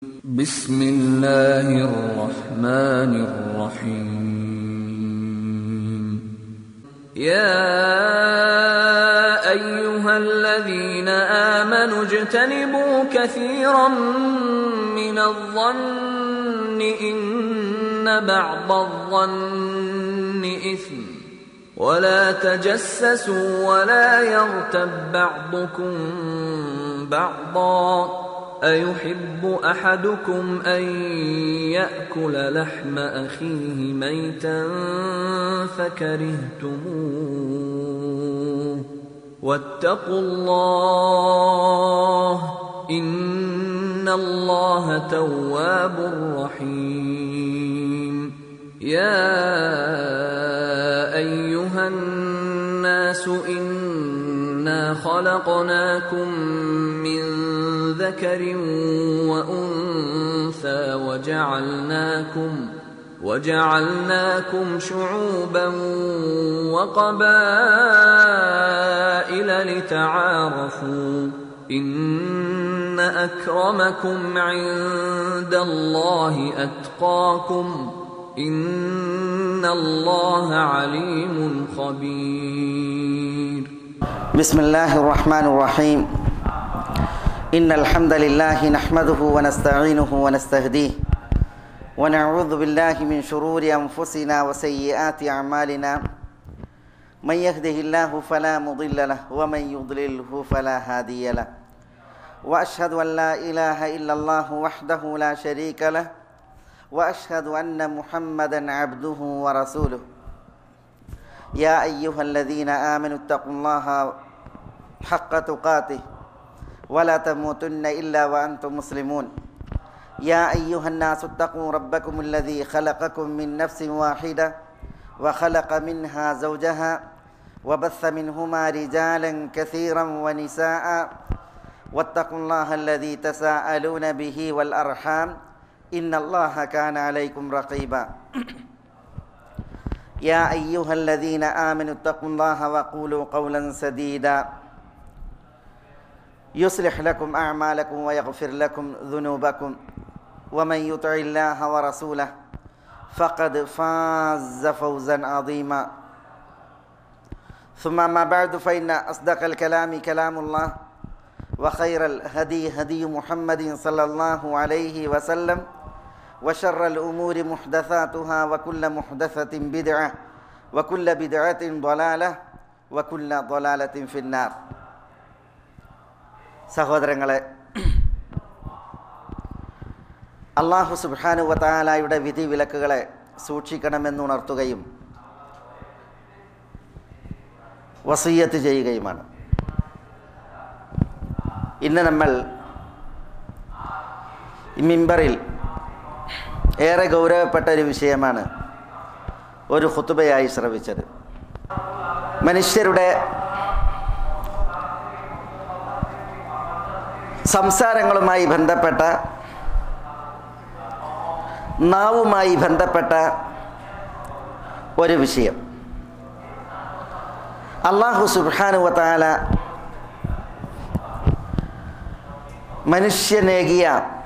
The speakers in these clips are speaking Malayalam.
بسم الله الرحمن الرحيم يا ايها الذين امنوا اجتنبوا كثيرا من الظن ان بعض الظن اثم ولا تجسسوا ولا يغتب بعضكم بعضا أيحب أحدكم أن يأكل لحم أخيه ميتا فكرهتموه واتقوا الله إن الله تواب رحيم يا أيها الناس إنا خلقناكم من ذكر وأنثى وجعلناكم وجعلناكم شعوبا وقبائل لتعارفوا إن أكرمكم عند الله أتقاكم إن الله عليم خبير بسم الله الرحمن الرحيم إن الحمد لله نحمده ونستعينه ونستهديه ونعوذ بالله من شرور أنفسنا وسيئات أعمالنا من يهده الله فلا مضل له ومن يضلله فلا هادي له وأشهد أن لا إله إلا الله وحده لا شريك له وأشهد أن محمدا عبده ورسوله يا أيها الذين آمنوا اتقوا الله حق تقاته ولا تموتن إلا وأنتم مسلمون يا أيها الناس اتقوا ربكم الذي خلقكم من نفس واحدة وخلق منها زوجها وبث منهما رجالا كثيرا ونساء واتقوا الله الذي تساءلون به والأرحام إن الله كان عليكم رقيبا يا أيها الذين آمنوا اتقوا الله وقولوا قولا سديدا يصلح لكم أعمالكم ويغفر لكم ذنوبكم ومن يطع الله ورسوله فقد فاز فوزا عظيما ثم ما بعد فإن أصدق الكلام كلام الله وخير الهدي هدي محمد صلى الله عليه وسلم وشر الأمور محدثاتها وكل محدثة بدعة وكل بدعة ضلالة وكل ضلالة في النار സഹോദരങ്ങളെ അള്ളാഹു സുബാനു വതാലായുടെ വിധി വിലക്കുകളെ സൂക്ഷിക്കണമെന്നുണർത്തുകയും വസീയത്ത് ചെയ്യുകയുമാണ് ഇന്ന് നമ്മൾ മിമ്പറിൽ ഏറെ ഗൗരവപ്പെട്ട ഒരു വിഷയമാണ് ഒരു ഹുത്തുബയായി ശ്രവിച്ചത് മനുഷ്യരുടെ സംസാരങ്ങളുമായി ബന്ധപ്പെട്ട നാവുമായി ബന്ധപ്പെട്ട ഒരു വിഷയം അള്ളാഹു സുബാനുവത്താല മനുഷ്യനേകിയ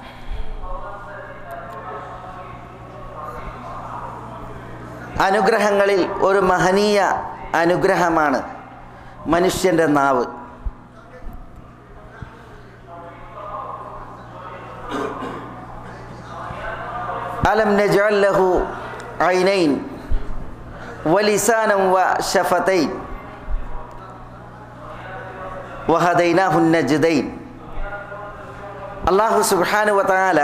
അനുഗ്രഹങ്ങളിൽ ഒരു മഹനീയ അനുഗ്രഹമാണ് മനുഷ്യൻ്റെ നാവ് അലം നജഅൽ ലഹു ഐനൈൻ വലിസാനം വ ഷഫതൈൻ വഹദൈനാഹു നജ്ദൈൻ അള്ളാഹു സുബ്ഹാനു വതആല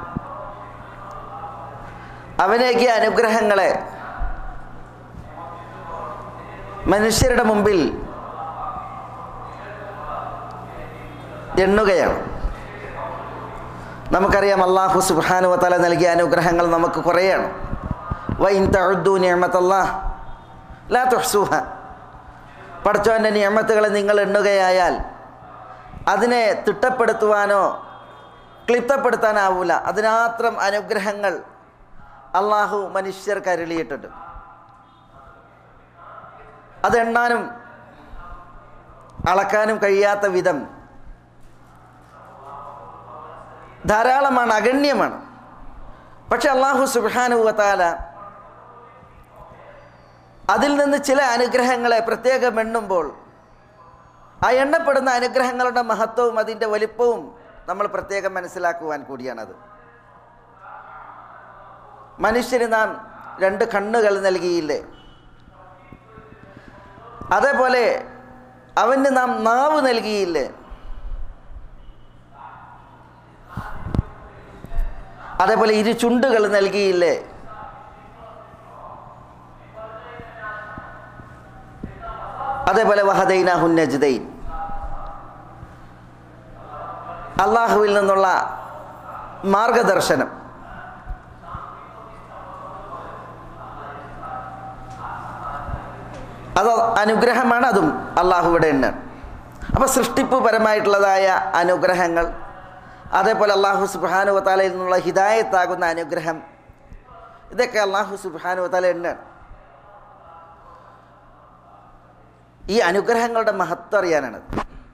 അവനേക്കിയ അനുഗ്രഹങ്ങളെ മനുഷ്യരുടെ മുമ്പിൽ എണ്ണുകയാണ് നമുക്കറിയാം അള്ളാഹു സുബാനു വത്തല നൽകിയ അനുഗ്രഹങ്ങൾ നമുക്ക് കുറേയാണ് വൈൻ തഴുദ്ദു നിയമത്തല്ലാ ലാ തുഹ്സൂഹ പഠിച്ചവൻ്റെ നിയമത്തുകളെ നിങ്ങൾ എണ്ണുകയായാൽ അതിനെ തിട്ടപ്പെടുത്തുവാനോ ക്ലിപ്തപ്പെടുത്താനാവൂല അതിനാത്രം അനുഗ്രഹങ്ങൾ അള്ളാഹു മനുഷ്യർക്ക് അരുളിയിട്ടുണ്ട് അതെണ്ണാനും അളക്കാനും കഴിയാത്ത വിധം ധാരാളമാണ് അഗണ്യമാണ് പക്ഷെ അള്ളാഹു സുബാനുവത്താല അതിൽ നിന്ന് ചില അനുഗ്രഹങ്ങളെ പ്രത്യേകം എണ്ണുമ്പോൾ ആ എണ്ണപ്പെടുന്ന അനുഗ്രഹങ്ങളുടെ മഹത്വവും അതിൻ്റെ വലിപ്പവും നമ്മൾ പ്രത്യേകം മനസ്സിലാക്കുവാൻ കൂടിയാണത് മനുഷ്യന് നാം രണ്ട് കണ്ണുകൾ നൽകിയില്ലേ അതേപോലെ അവന് നാം നാവ് നൽകിയില്ലേ അതേപോലെ ഇരു ചുണ്ടുകൾ നൽകിയില്ലേ അതേപോലെ വഹദൈന ഹുന്നജ്ദൈൻ അള്ളാഹുവിൽ നിന്നുള്ള മാർഗദർശനം അത് അനുഗ്രഹമാണ് അതും അള്ളാഹുവിടെ എണ്ണാണ് അപ്പോൾ സൃഷ്ടിപ്പ് പരമായിട്ടുള്ളതായ അനുഗ്രഹങ്ങൾ അതേപോലെ അള്ളാഹു സുബാനുവത്താലയിൽ നിന്നുള്ള ഹിദായത്താകുന്ന അനുഗ്രഹം ഇതൊക്കെ അള്ളാഹു സുബാനുവത്താല എണ്ണാണ് ഈ അനുഗ്രഹങ്ങളുടെ മഹത്വം അറിയാനാണ്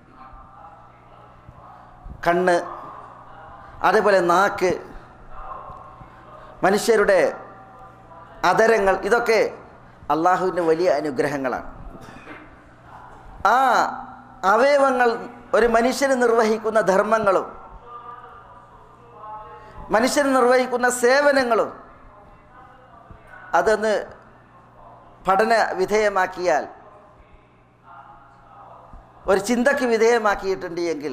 കണ്ണ് അതേപോലെ നാക്ക് മനുഷ്യരുടെ അതരങ്ങൾ ഇതൊക്കെ അള്ളാഹുവിൻ്റെ വലിയ അനുഗ്രഹങ്ങളാണ് ആ അവയവങ്ങൾ ഒരു മനുഷ്യന് നിർവഹിക്കുന്ന ധർമ്മങ്ങളും മനുഷ്യന് നിർവഹിക്കുന്ന സേവനങ്ങളും അതൊന്ന് പഠന വിധേയമാക്കിയാൽ ഒരു ചിന്തയ്ക്ക് വിധേയമാക്കിയിട്ടുണ്ട് എങ്കിൽ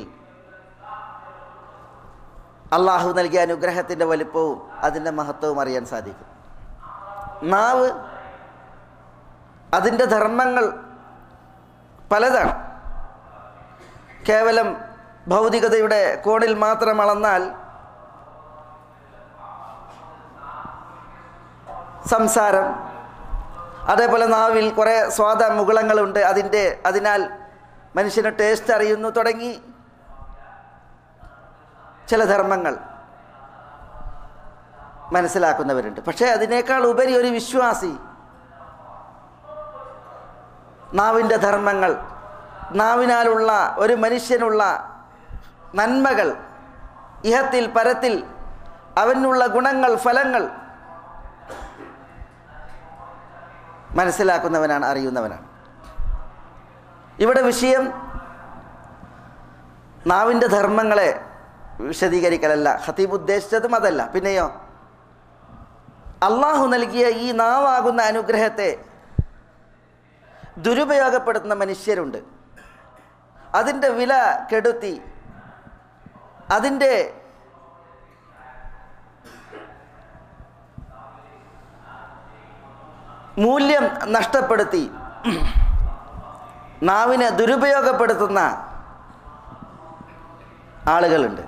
അള്ളാഹു നൽകിയ അനുഗ്രഹത്തിൻ്റെ വലിപ്പവും അതിൻ്റെ മഹത്വവും അറിയാൻ സാധിക്കും നാവ് അതിൻ്റെ ധർമ്മങ്ങൾ പലതാണ് കേവലം ഭൗതികതയുടെ കോണിൽ മാത്രം അളന്നാൽ സംസാരം അതേപോലെ നാവിൽ കുറേ സ്വാദ മുകുളങ്ങളുണ്ട് അതിൻ്റെ അതിനാൽ മനുഷ്യന് ടേസ്റ്റ് അറിയുന്നു തുടങ്ങി ചില ധർമ്മങ്ങൾ മനസ്സിലാക്കുന്നവരുണ്ട് പക്ഷേ അതിനേക്കാൾ ഉപരി ഒരു വിശ്വാസി നാവിൻ്റെ ധർമ്മങ്ങൾ നാവിനാലുള്ള ഒരു മനുഷ്യനുള്ള നന്മകൾ ഇഹത്തിൽ പരത്തിൽ അവനുള്ള ഗുണങ്ങൾ ഫലങ്ങൾ മനസ്സിലാക്കുന്നവനാണ് അറിയുന്നവനാണ് ഇവിടെ വിഷയം നാവിൻ്റെ ധർമ്മങ്ങളെ വിശദീകരിക്കലല്ല ഖത്തീബ് ഉദ്ദേശിച്ചതും അതല്ല പിന്നെയോ അള്ളാഹു നൽകിയ ഈ നാവാകുന്ന അനുഗ്രഹത്തെ ദുരുപയോഗപ്പെടുത്തുന്ന മനുഷ്യരുണ്ട് അതിൻ്റെ വില കെടുത്തി അതിൻ്റെ മൂല്യം നഷ്ടപ്പെടുത്തി നാവിനെ ദുരുപയോഗപ്പെടുത്തുന്ന ആളുകളുണ്ട്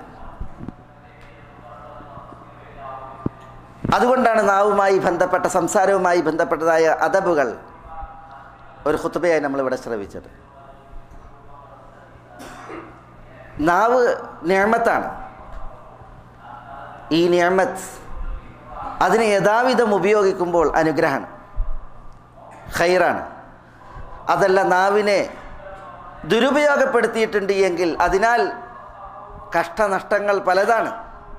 അതുകൊണ്ടാണ് നാവുമായി ബന്ധപ്പെട്ട സംസാരവുമായി ബന്ധപ്പെട്ടതായ അതബുകൾ ഒരു ഹുത്തുബയായി നമ്മളിവിടെ ശ്രവിച്ചത് നാവ് നിയമത്താണ് ഈ നിയമത്ത് അതിനെ യഥാവിധം ഉപയോഗിക്കുമ്പോൾ അനുഗ്രഹമാണ് ഖൈറാണ് അതല്ല നാവിനെ ദുരുപയോഗപ്പെടുത്തിയിട്ടുണ്ട് എങ്കിൽ അതിനാൽ കഷ്ടനഷ്ടങ്ങൾ പലതാണ്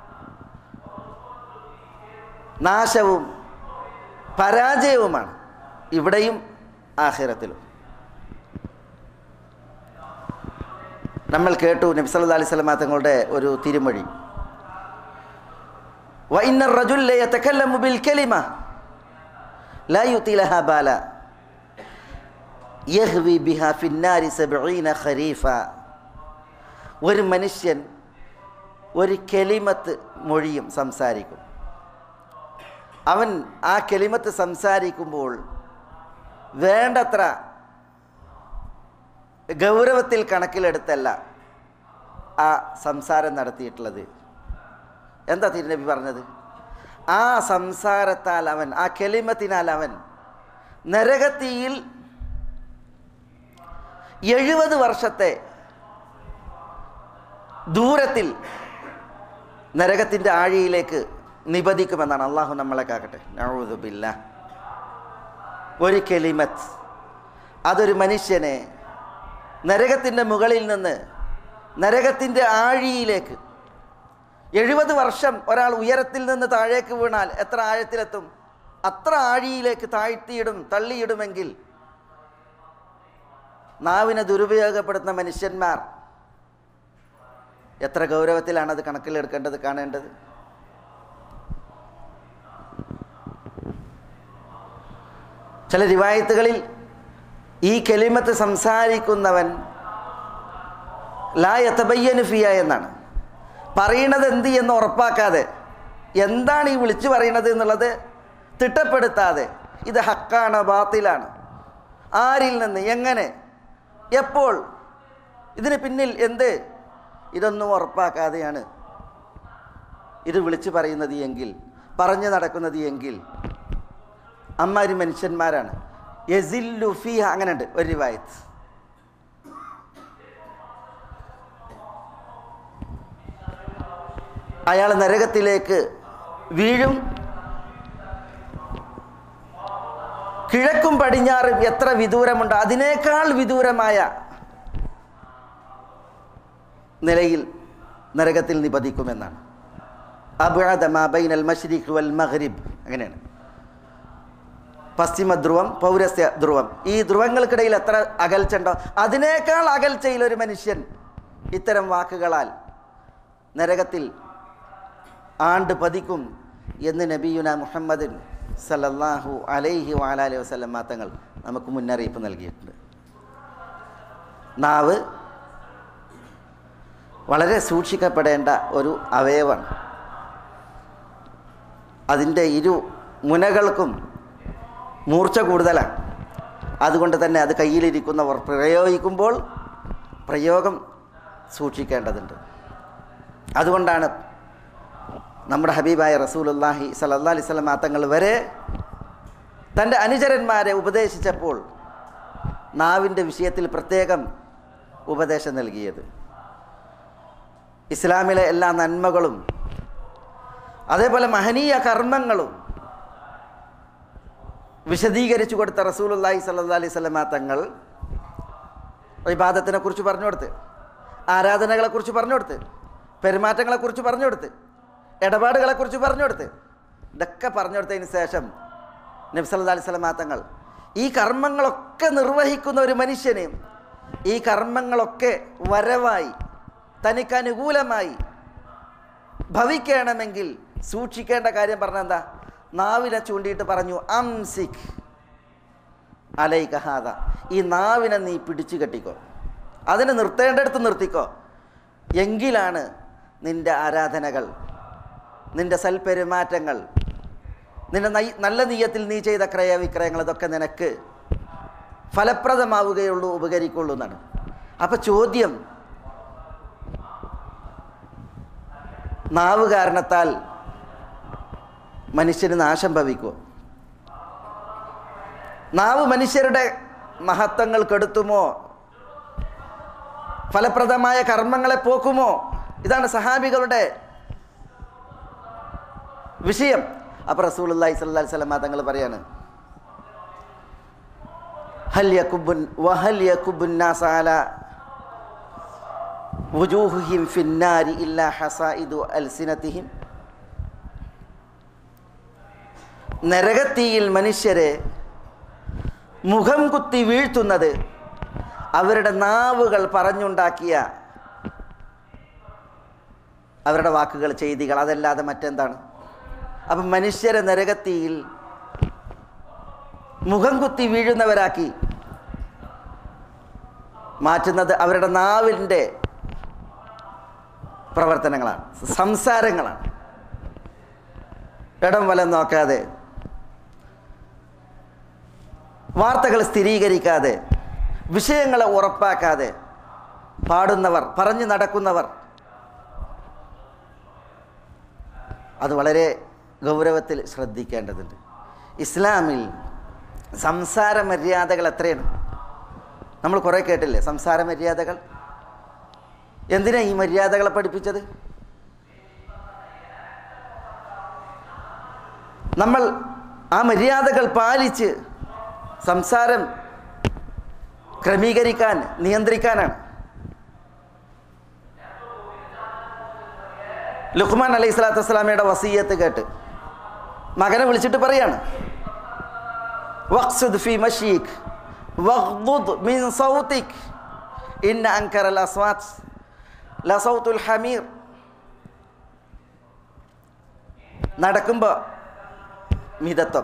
നാശവും പരാജയവുമാണ് ഇവിടെയും ആഹിറത്തിലും നമ്മൾ കേട്ടു നബി സല്ലല്ലാഹു അലൈഹി വസല്ലം തങ്ങളുടെ ഒരു തിരുമൊഴി وإن الرجل لا يتكلم بالكلمة لا يطي لها بالا يهوي بها في النار سبعين خريفا ഒരു മനുഷ്യൻ ഒരു കെലിമത്ത് മൊഴിയും സംസാരിക്കും അവൻ ആ കെലിമത്ത് സംസാരിക്കുമ്പോൾ വേണ്ടത്ര ഗൗരവത്തിൽ കണക്കിലെടുത്തല്ല ആ സംസാരം നടത്തിയിട്ടുള്ളത് എന്താ തിരുനബി പറഞ്ഞത് ആ സംസാരത്താൽ അവൻ ആ കെലിമത്തിനാൽ അവൻ നരകത്തിയിൽ എഴുപത് വർഷത്തെ ദൂരത്തിൽ നരകത്തിൻ്റെ ആഴിയിലേക്ക് നിബദിക്കുമെന്നാണ് അള്ളാഹു നമ്മളെ കാക്കട്ടെ നഴുതുബില്ല ഒരു കെലിമത്ത് അതൊരു മനുഷ്യനെ നരകത്തിൻ്റെ മുകളിൽ നിന്ന് നരകത്തിൻ്റെ ആഴിയിലേക്ക് എഴുപത് വർഷം ഒരാൾ ഉയരത്തിൽ നിന്ന് താഴേക്ക് വീണാൽ എത്ര ആഴത്തിലെത്തും അത്ര ആഴിയിലേക്ക് താഴ്ത്തിയിടും തള്ളിയിടുമെങ്കിൽ നാവിനെ ദുരുപയോഗപ്പെടുത്തുന്ന മനുഷ്യന്മാർ എത്ര ഗൗരവത്തിലാണ് അത് കണക്കിലെടുക്കേണ്ടത് കാണേണ്ടത് ചില റിവായത്തുകളിൽ ഈ കെലിമത്ത് സംസാരിക്കുന്നവൻ ലാ യത്തബയ്യന് ഫിയ എന്നാണ് പറയണത് എന്ത് എന്ന് ഉറപ്പാക്കാതെ എന്താണ് ഈ വിളിച്ചു പറയണത് എന്നുള്ളത് തിട്ടപ്പെടുത്താതെ ഇത് ഹക്കാണ് ബാത്തിലാണ് ആരിൽ നിന്ന് എങ്ങനെ എപ്പോൾ ഇതിന് പിന്നിൽ എന്ത് ഇതൊന്നും ഉറപ്പാക്കാതെയാണ് ഇത് വിളിച്ചു പറയുന്നത് എങ്കിൽ പറഞ്ഞു നടക്കുന്നത് എങ്കിൽ അമ്മാരി മനുഷ്യന്മാരാണ് യസില്ലു ഫിഹ അങ്ങനെ ഉണ്ട് ഒരു റിവായത്ത് അയാൾ നരകത്തിലേക്ക് വീഴും കിഴക്കും പടിഞ്ഞാറും എത്ര വിദൂരമുണ്ട് അതിനേക്കാൾ വിദൂരമായ നിലയിൽ നരകത്തിൽ നിപതിക്കുമെന്നാണ് അബുഅദ മാ ബൈനൽ മഷ്രിഖ് വൽ മഗ്രിബ് അങ്ങനെയാണ് പശ്ചിമ ധ്രുവം പൗരസ്യ ധ്രുവം ഈ ധ്രുവങ്ങൾക്കിടയിൽ എത്ര അകൽച്ചുണ്ടോ അതിനേക്കാൾ അകൽച്ചയിൽ ഒരു മനുഷ്യൻ ഇത്തരം വാക്കുകളാൽ നരകത്തിൽ ആണ്ട് പതിക്കും എന്ന് നബിയുന മുഹമ്മദിൻ സല്ലല്ലാഹു അലൈഹി വാലാലി വസ്ലം തങ്ങൾ നമുക്ക് മുന്നറിയിപ്പ് നൽകിയിട്ടുണ്ട് നാവ് വളരെ സൂക്ഷിക്കപ്പെടേണ്ട ഒരു അവയവമാണ് അതിൻ്റെ ഇരു മുനകൾക്കും മൂർച്ച കൂടുതലാണ് അതുകൊണ്ട് തന്നെ അത് കയ്യിലിരിക്കുന്നവർ പ്രയോഗിക്കുമ്പോൾ പ്രയോഗം സൂക്ഷിക്കേണ്ടതുണ്ട് അതുകൊണ്ടാണ് നമ്മുടെ ഹബീബായ റസൂലുല്ലാഹി സലല്ലാ അലൈഹി സ്വലം തങ്ങൾ വരെ തൻ്റെ അനുചരന്മാരെ ഉപദേശിച്ചപ്പോൾ നാവിൻ്റെ വിഷയത്തിൽ പ്രത്യേകം ഉപദേശം നൽകിയത് ഇസ്ലാമിലെ എല്ലാ നന്മകളും അതേപോലെ മഹനീയ കർമ്മങ്ങളും വിശദീകരിച്ചു കൊടുത്ത റസൂലുല്ലാഹി സല്ലാ അലൈഹി സ്വലമ തങ്ങൾ വിവാദത്തിനെ കുറിച്ച് പറഞ്ഞു കൊടുത്ത് ആരാധനകളെക്കുറിച്ച് പറഞ്ഞു കൊടുത്ത് പെരുമാറ്റങ്ങളെക്കുറിച്ച് പറഞ്ഞു കൊടുത്ത് ഇടപാടുകളെക്കുറിച്ച് പറഞ്ഞു കൊടുത്ത് ഇതൊക്കെ പറഞ്ഞു കൊടുത്തതിന് ശേഷം നബ്സല്ലാ അലൈഹി സ്വലമ തങ്ങൾ ഈ കർമ്മങ്ങളൊക്കെ നിർവഹിക്കുന്ന ഒരു മനുഷ്യന് ഈ കർമ്മങ്ങളൊക്കെ വരവായി തനിക്ക് അനുകൂലമായി ഭവിക്കണമെങ്കിൽ സൂക്ഷിക്കേണ്ട കാര്യം പറഞ്ഞ എന്താ നാവിനെ ചൂണ്ടിയിട്ട് പറഞ്ഞു അംസിഖ് അലൈ കഹാദ ഈ നാവിനെ നീ പിടിച്ചു കെട്ടിക്കോ അതിനെ നിർത്തേണ്ടടുത്ത് നിർത്തിക്കോ എങ്കിലാണ് നിന്റെ ആരാധനകൾ നിന്റെ സൽപെരുമാറ്റങ്ങൾ നിന്റെ നൈ നല്ല നീയത്തിൽ നീ ചെയ്ത ക്രയവിക്രയങ്ങൾ ഇതൊക്കെ നിനക്ക് ഫലപ്രദമാവുകയുള്ളൂ ഉപകരിക്കുള്ളൂ എന്നാണ് അപ്പം ചോദ്യം നാവ് കാരണത്താൽ മനുഷ്യന് നാശം ഭവിക്കുമോ നാവ് മനുഷ്യരുടെ മഹത്വങ്ങൾ കെടുത്തുമോ ഫലപ്രദമായ കർമ്മങ്ങളെ പോക്കുമോ ഇതാണ് സഹാബികളുടെ വിഷയം അപ്പോൾ റസൂലുള്ളാഹി സ്വല്ലല്ലാഹി അലൈഹി വസല്ലം തങ്ങൾ പറയാണ് ഹൽ യകുബുൻ വഹൽ യകുബുൻ നാസ അല വുജൂഹിഹിം ഫിന്നാരി ഇല്ലാ ഹസായിദു അൽസിനതിഹിം നരകത്തീയിൽ മനുഷ്യരെ മുഖം കുത്തി വീഴ്ത്തുന്നത് അവരുടെ നാവുകൾ പറഞ്ഞുണ്ടാക്കിയ അവരുടെ വാക്കുകൾ ചെയ്തികൾ അതല്ലാതെ മറ്റെന്താണ് അപ്പം മനുഷ്യരെ നരകത്തിയിൽ മുഖം കുത്തി വീഴുന്നവരാക്കി മാറ്റുന്നത് അവരുടെ നാവിൻ്റെ പ്രവർത്തനങ്ങളാണ് സംസാരങ്ങളാണ് ഇടം വലം നോക്കാതെ വാർത്തകൾ സ്ഥിരീകരിക്കാതെ വിഷയങ്ങളെ ഉറപ്പാക്കാതെ പാടുന്നവർ പറഞ്ഞു നടക്കുന്നവർ അത് വളരെ ഗൗരവത്തിൽ ശ്രദ്ധിക്കേണ്ടതുണ്ട് ഇസ്ലാമിൽ സംസാര മര്യാദകൾ എത്രയാണ് നമ്മൾ കുറേ കേട്ടില്ലേ സംസാര മര്യാദകൾ എന്തിനാ ഈ മര്യാദകളെ പഠിപ്പിച്ചത് നമ്മൾ ആ മര്യാദകൾ പാലിച്ച് സംസാരം ക്രമീകരിക്കാൻ നിയന്ത്രിക്കാനാണ് ലുഖ്മാൻ അലൈഹി സ്വലാത്തു വസ്സലാമയുടെ വസീയത്ത് കേട്ട് മകനെ വിളിച്ചിട്ട് പറയാണ് വഖ്സുദ് ഫി മഷീഖ് വഗ്ദുദ് മിൻ സൗതിക് ഇന്ന അൻകറൽ അസ്വാത്ത് ലസൗത്തുൽ ഹമീർ നടക്കുമ്പോൾ മിതത്വം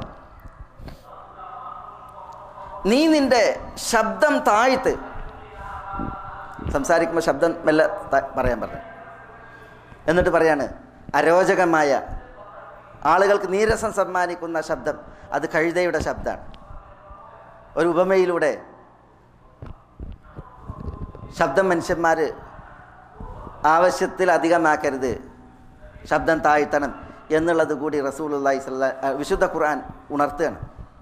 നീ നിന്റെ ശബ്ദം താഴ്ത്ത് സംസാരിക്കുമ്പോൾ ശബ്ദം മെല്ലെ ത- പറയാൻ പറഞ്ഞു എന്നിട്ട് പറയാണ് അരോചകമായ ആളുകൾക്ക് നീരസം സമ്മാനിക്കുന്ന ശബ്ദം അത് കഴുതയുടെ ശബ്ദമാണ് ഒരു ഉപമയിലൂടെ ശബ്ദം മനുഷ്യന്മാർ ആവശ്യത്തിൽ അധികമാക്കരുത് ശബ്ദം താഴ്ത്തണം എന്നുള്ളത് കൂടി റസൂലുള്ളാഹി സ്വല്ല വിശുദ്ധ ഖുർആൻ ഉണർത്തുകയാണ്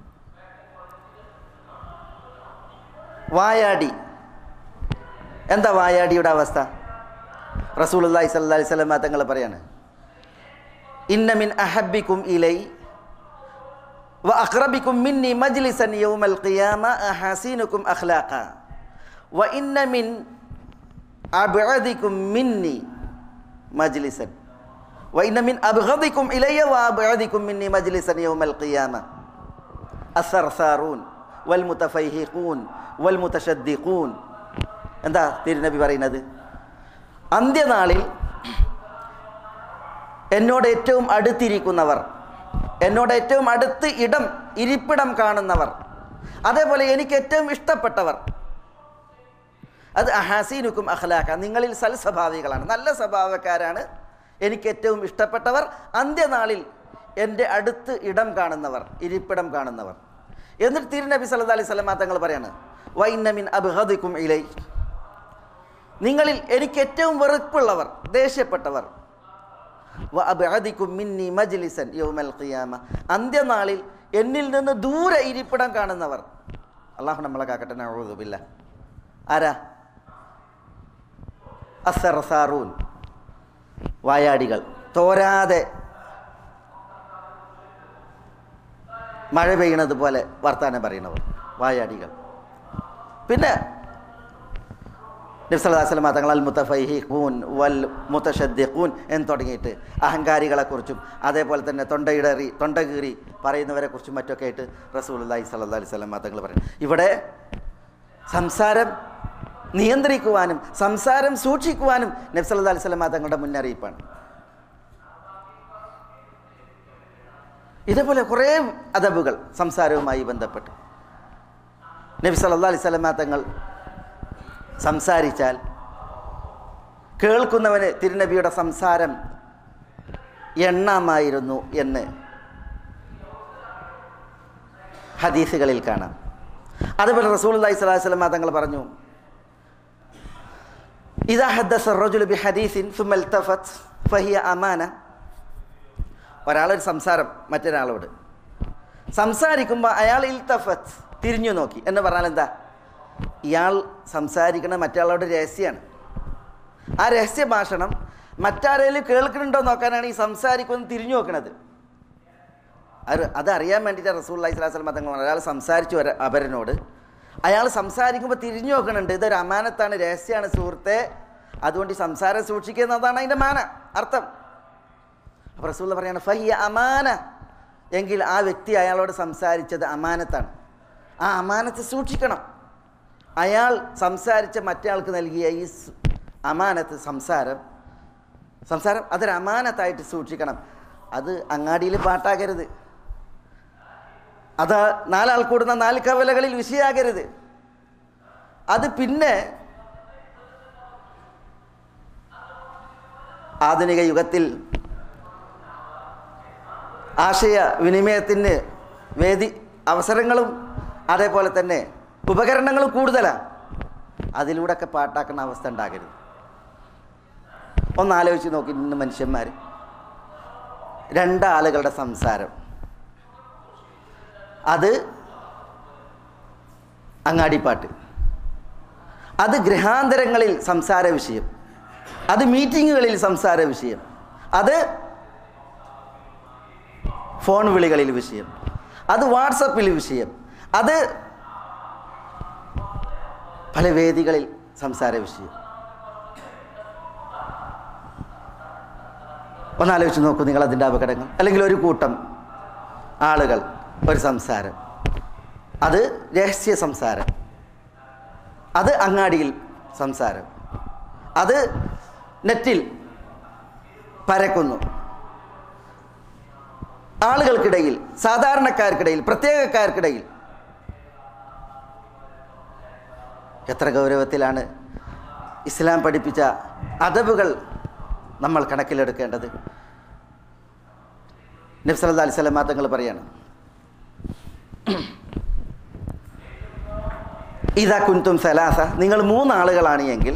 വായാടി എന്താ വായാടിയുടെ അവസ്ഥ റസൂലുള്ളാഹി സ്വല്ലല്ലാഹി അലൈഹി വസല്ലം തങ്ങൾ പറയാണ് ഇന്ന മിൻ അഹബ്ബിക്കും ഇലൈ വ അഖ്റബിക്കും മിന്നി മജ്ലിസൻ യൗമൽ ഖിയാമ അഹസീനുക്കും അഖ്ലാഖ വ ഇന്ന മിൻ അബ്അദിക്കും മിന്നി മജ്ലിസൻ വ ഇന്ന മിൻ അബ്ഗദിക്കും ഇലയ്യ വ അബ്അദിക്കും മിന്നി മജ്ലിസൻ യൗമൽ ഖിയാമ അസർസാറൂൻ വൽ മുതഫൈഹിഖൂൻ വൽ മുതശദ്ദിഖൂൻ എന്താ തിരുനബി പറയുന്നത് അന്ത്യനാളിൽ എന്നോട് ഏറ്റവും അടുത്തിരിക്കുന്നവർ എന്നോട് ഏറ്റവും അടുത്ത് ഇടം ഇരിപ്പിടം കാണുന്നവർ അതേപോലെ എനിക്ക് ഏറ്റവും ഇഷ്ടപ്പെട്ടവർ അത് അഹാസീനുക്കും അഖ്ലാഖ നിങ്ങളിൽ സൽസ്വഭാവികളാണ് നല്ല സ്വഭാവക്കാരാണ് എനിക്ക് ഏറ്റവും ഇഷ്ടപ്പെട്ടവർ അന്ത്യനാളിൽ എൻ്റെ അടുത്ത് ഇടം കാണുന്നവർ ഇരിപ്പിടം കാണുന്നവർ എന്നിട്ട് തിരുനബി സല്ലല്ലാഹു അലൈഹി വസല്ലം തങ്ങൾ പറയാണ് വൈന്നമിൻ അബ്ഹദിക്കും ഇലൈ നിങ്ങളിൽ എനിക്ക് ഏറ്റവും വെറുപ്പുള്ളവർ ദേഷ്യപ്പെട്ടവർ വ അബ്അദിക്കും മിന്നി മജ്ലിസൻ യൗമൽ ഖിയാമ അന്ത്യനാളിൽ എന്നിൽ നിന്ന് ദൂരെ ഇരിപ്പിടം കാണുന്നവർ അള്ളാഹു നമ്മളെ കാക്കട്ടെ നഊദുബില്ല ആരാ അസർസാറൂൻ വായാടികൾ തോരാതെ മഴ പെയ്യണത് പോലെ വർത്താനം പറയുന്നവർ വായാടികൾ പിന്നെ നബ്സല്ലാസ്ലമ തങ്ങൾ അൽ മുത്തഫൈഹിഖൂൻ വൽ മുത്തഷദ്ദിഖൂൻ എന്ന് തുടങ്ങിയിട്ട് അഹങ്കാരികളെക്കുറിച്ചും അതേപോലെ തന്നെ തൊണ്ടയിടറി തൊണ്ട കീറി പറയുന്നവരെക്കുറിച്ചും മറ്റൊക്കെ ആയിട്ട് റസൂലുള്ളാഹി സ്വല്ലല്ലാഹി അലൈഹി വസല്ലം തങ്ങൾ പറയും ഇവിടെ സംസാരം നിയന്ത്രിക്കുവാനും സംസാരം സൂക്ഷിക്കുവാനും നബ്സല്ലാ അലൈഹി സ്വലമ തങ്ങളുടെ മുന്നറിയിപ്പാണ് ഇതേപോലെ കുറേ അദബുകൾ സംസാരവുമായി ബന്ധപ്പെട്ട് നബി സല്ലല്ലാഹു അലൈഹി സ്വലമ തങ്ങൾ സംസാരിച്ചാൽ കേൾക്കുന്നവന് തിരുനബിയുടെ സംസാരം എണ്ണാമായിരുന്നു എന്ന് ഹദീസുകളിൽ കാണാം അതുപോലെ റസൂൽ അലൈഹി സ്വലാഹു വസ്ലമ തങ്ങൾ പറഞ്ഞു ഇതാ ഹദ്ദസ റജുൽ ബി ഹദീസിൻ സുമൽ തഫത്ത് ഫഹിയ അമാന ഒരാളൊരു സംസാരം മറ്റൊരാളോട് സംസാരിക്കുമ്പോൾ അയാൾ ഇൽത്തഫത്ത് തിരിഞ്ഞു നോക്കി എന്ന് പറഞ്ഞാൽ എന്താ ഇയാൾ സംസാരിക്കണ മറ്റയാളോട് രഹസ്യമാണ് ആ രഹസ്യ ഭാഷണം മറ്റാരെങ്കിലും കേൾക്കുന്നുണ്ടോ നോക്കാനാണ് ഈ സംസാരിക്കുന്നത് തിരിഞ്ഞു നോക്കണത് അത് അതറിയാൻ വേണ്ടിയിട്ട് റസൂൽ അലൈഹി സ്വലാസ്ലം തങ്ങൾ പറഞ്ഞു ഒരാൾ സംസാരിച്ചു വര അപരനോട് അയാൾ സംസാരിക്കുമ്പോൾ തിരിഞ്ഞു നോക്കണുണ്ട് ഇതൊരു അമാനത്താണ് രഹസ്യമാണ് സുഹൃത്തെ അതുകൊണ്ട് ഈ സംസാരം സൂക്ഷിക്കുന്നതാണ് അതിൻ്റെ മാന അർത്ഥം അപ്പോൾ റസൂൽ പറയാണ് ഫഹിയ അമാന എങ്കിൽ ആ വ്യക്തി അയാളോട് സംസാരിച്ചത് അമാനത്താണ് ആ അമാനത്ത് സൂക്ഷിക്കണം അയാൾ സംസാരിച്ച മറ്റയാൾക്ക് നൽകിയ ഈ സ്- അമാനത്ത് സംസാരം സംസാരം അതൊരു അമാനത്തായിട്ട് സൂക്ഷിക്കണം അത് അങ്ങാടിയിൽ പാട്ടാകരുത് അത് നാലാൾ കൂടുന്ന നാല് കവലകളിൽ വിഷയാകരുത് അത് പിന്നെ ആധുനിക യുഗത്തിൽ ആശയ വിനിമയത്തിന് വേദി അവസരങ്ങളും അതേപോലെ തന്നെ ഉപകരണങ്ങളും കൂടുതലാണ് അതിലൂടെയൊക്കെ പാട്ടാക്കുന്ന അവസ്ഥ ഉണ്ടാകരുത് ഒന്ന് ആലോചിച്ച് നോക്കി ഇന്ന് മനുഷ്യന്മാർ രണ്ടാളുകളുടെ സംസാരം അത് അങ്ങാടിപ്പാട്ട് അത് ഗൃഹാന്തരങ്ങളിൽ സംസാര വിഷയം അത് മീറ്റിങ്ങുകളിൽ സംസാര വിഷയം അത് ഫോൺ വിളികളിൽ വിഷയം അത് വാട്സപ്പിൽ വിഷയം അത് പല വേദികളിൽ സംസാര വിഷയം ഒന്നാലോചിച്ച് നോക്കൂ നിങ്ങൾ അതിൻ്റെ അപകടങ്ങൾ അല്ലെങ്കിൽ ഒരു കൂട്ടം ആളുകൾ ഒരു സംസാരം അത് രഹസ്യ സംസാരം അത് അങ്ങാടിയിൽ സംസാരം അത് നെറ്റിൽ പരക്കുന്നു ആളുകൾക്കിടയിൽ സാധാരണക്കാർക്കിടയിൽ പ്രത്യേകക്കാർക്കിടയിൽ എത്ര ഗൗരവത്തിലാണ് ഇസ്ലാം പഠിപ്പിച്ച അതബുകൾ നമ്മൾ കണക്കിലെടുക്കേണ്ടത് നബ്സല്ലാ അലൈഹി സ്വലമാ തങ്ങൾ പറയാണ് ഇതാ കുൻതും സലാസ നിങ്ങൾ മൂന്നാളുകളാണ് എങ്കിൽ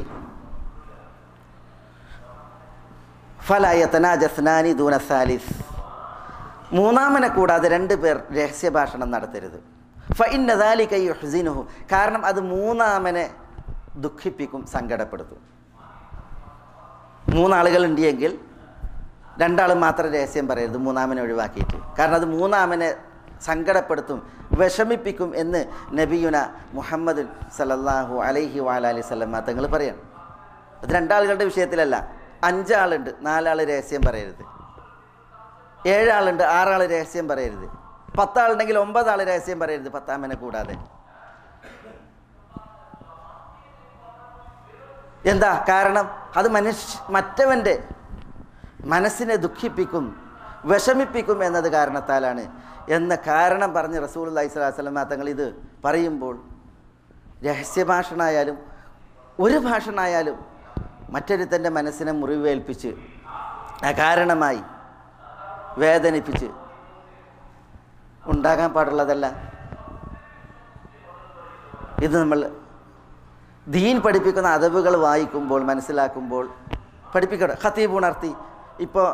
ഫലായത്തനാജസ്നാനി ദൂന സാലിസ് മൂന്നാമനെ കൂടാതെ രണ്ട് പേർ രഹസ്യഭാഷണം നടത്തരുത് ഫഇന്നദാലി കൈ ഹുസിനുഹു കാരണം അത് മൂന്നാമനെ ദുഃഖിപ്പിക്കും സങ്കടപ്പെടുത്തും മൂന്നാളുകളുണ്ട് എങ്കിൽ രണ്ടാൾ മാത്രം രഹസ്യം പറയരുത് മൂന്നാമനെ ഒഴിവാക്കിയിട്ട് കാരണം അത് മൂന്നാമനെ സങ്കടപ്പെടുത്തും വിഷമിപ്പിക്കും എന്ന് നബിയുന മുഹമ്മദ് സല്ലല്ലാഹു അലൈഹി വാലി സ്വലമ തങ്ങൾ പറയണം അത് രണ്ടാളുകളുടെ വിഷയത്തിലല്ല അഞ്ചാളുണ്ട് നാലാൾ രഹസ്യം പറയരുത് ഏഴാളുണ്ട് ആറാൾ രഹസ്യം പറയരുത് പത്താളുണ്ടെങ്കിൽ ഒമ്പതാൾ രഹസ്യം പറയരുത് പത്താമനെ കൂടാതെ എന്താ കാരണം അത് മനുഷ്യ മറ്റവൻ്റെ മനസ്സിനെ ദുഃഖിപ്പിക്കും വിഷമിപ്പിക്കും എന്നത് കാരണത്താലാണ് എന്ന കാരണം പറഞ്ഞ് റസൂൽ അലൈഹി സ്വലാസ്ലമ തങ്ങൾ ഇത് പറയുമ്പോൾ രഹസ്യഭാഷണായാലും ഒരു ഭാഷണായാലും മറ്റൊരുത്തൻ്റെ മനസ്സിനെ മുറിവേൽപ്പിച്ച് അകാരണമായി വേദനിപ്പിച്ച് ഉണ്ടാകാൻ പാടുള്ളതല്ല ഇത് നമ്മൾ ദീൻ പഠിപ്പിക്കുന്ന അതവുകൾ വായിക്കുമ്പോൾ മനസ്സിലാക്കുമ്പോൾ പഠിപ്പിക്കണം ഖത്തീബ് ഉണർത്തി ഇപ്പോൾ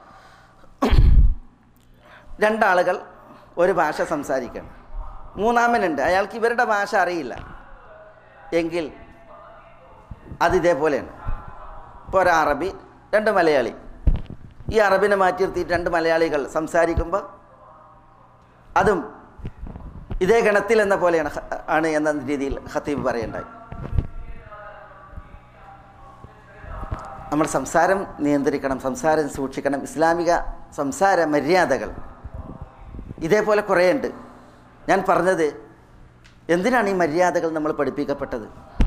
രണ്ടാളുകൾ ഒരു ഭാഷ സംസാരിക്കണം മൂന്നാമനുണ്ട് അയാൾക്ക് ഇവരുടെ ഭാഷ അറിയില്ല എങ്കിൽ അത് ഇതേപോലെയാണ് ഇപ്പോൾ ഒരു അറബി രണ്ട് മലയാളി ഈ അറബിനെ മാറ്റി നിർത്തിയിട്ട് രണ്ട് മലയാളികൾ സംസാരിക്കുമ്പോൾ അതും ഇതേ ഗണത്തിൽ എന്ന പോലെയാണ് ഹ- ആണ് എന്ന രീതിയിൽ ഖത്തീബ് പറയണ്ടായി നമ്മൾ സംസാരം നിയന്ത്രിക്കണം സംസാരം സൂക്ഷിക്കണം ഇസ്ലാമിക സംസാര മര്യാദകൾ ഇതേപോലെ കുറേ ഉണ്ട് ഞാൻ പറഞ്ഞത് എന്തിനാണ് ഈ മര്യാദകൾ നമ്മൾ പഠിപ്പിക്കപ്പെട്ടത്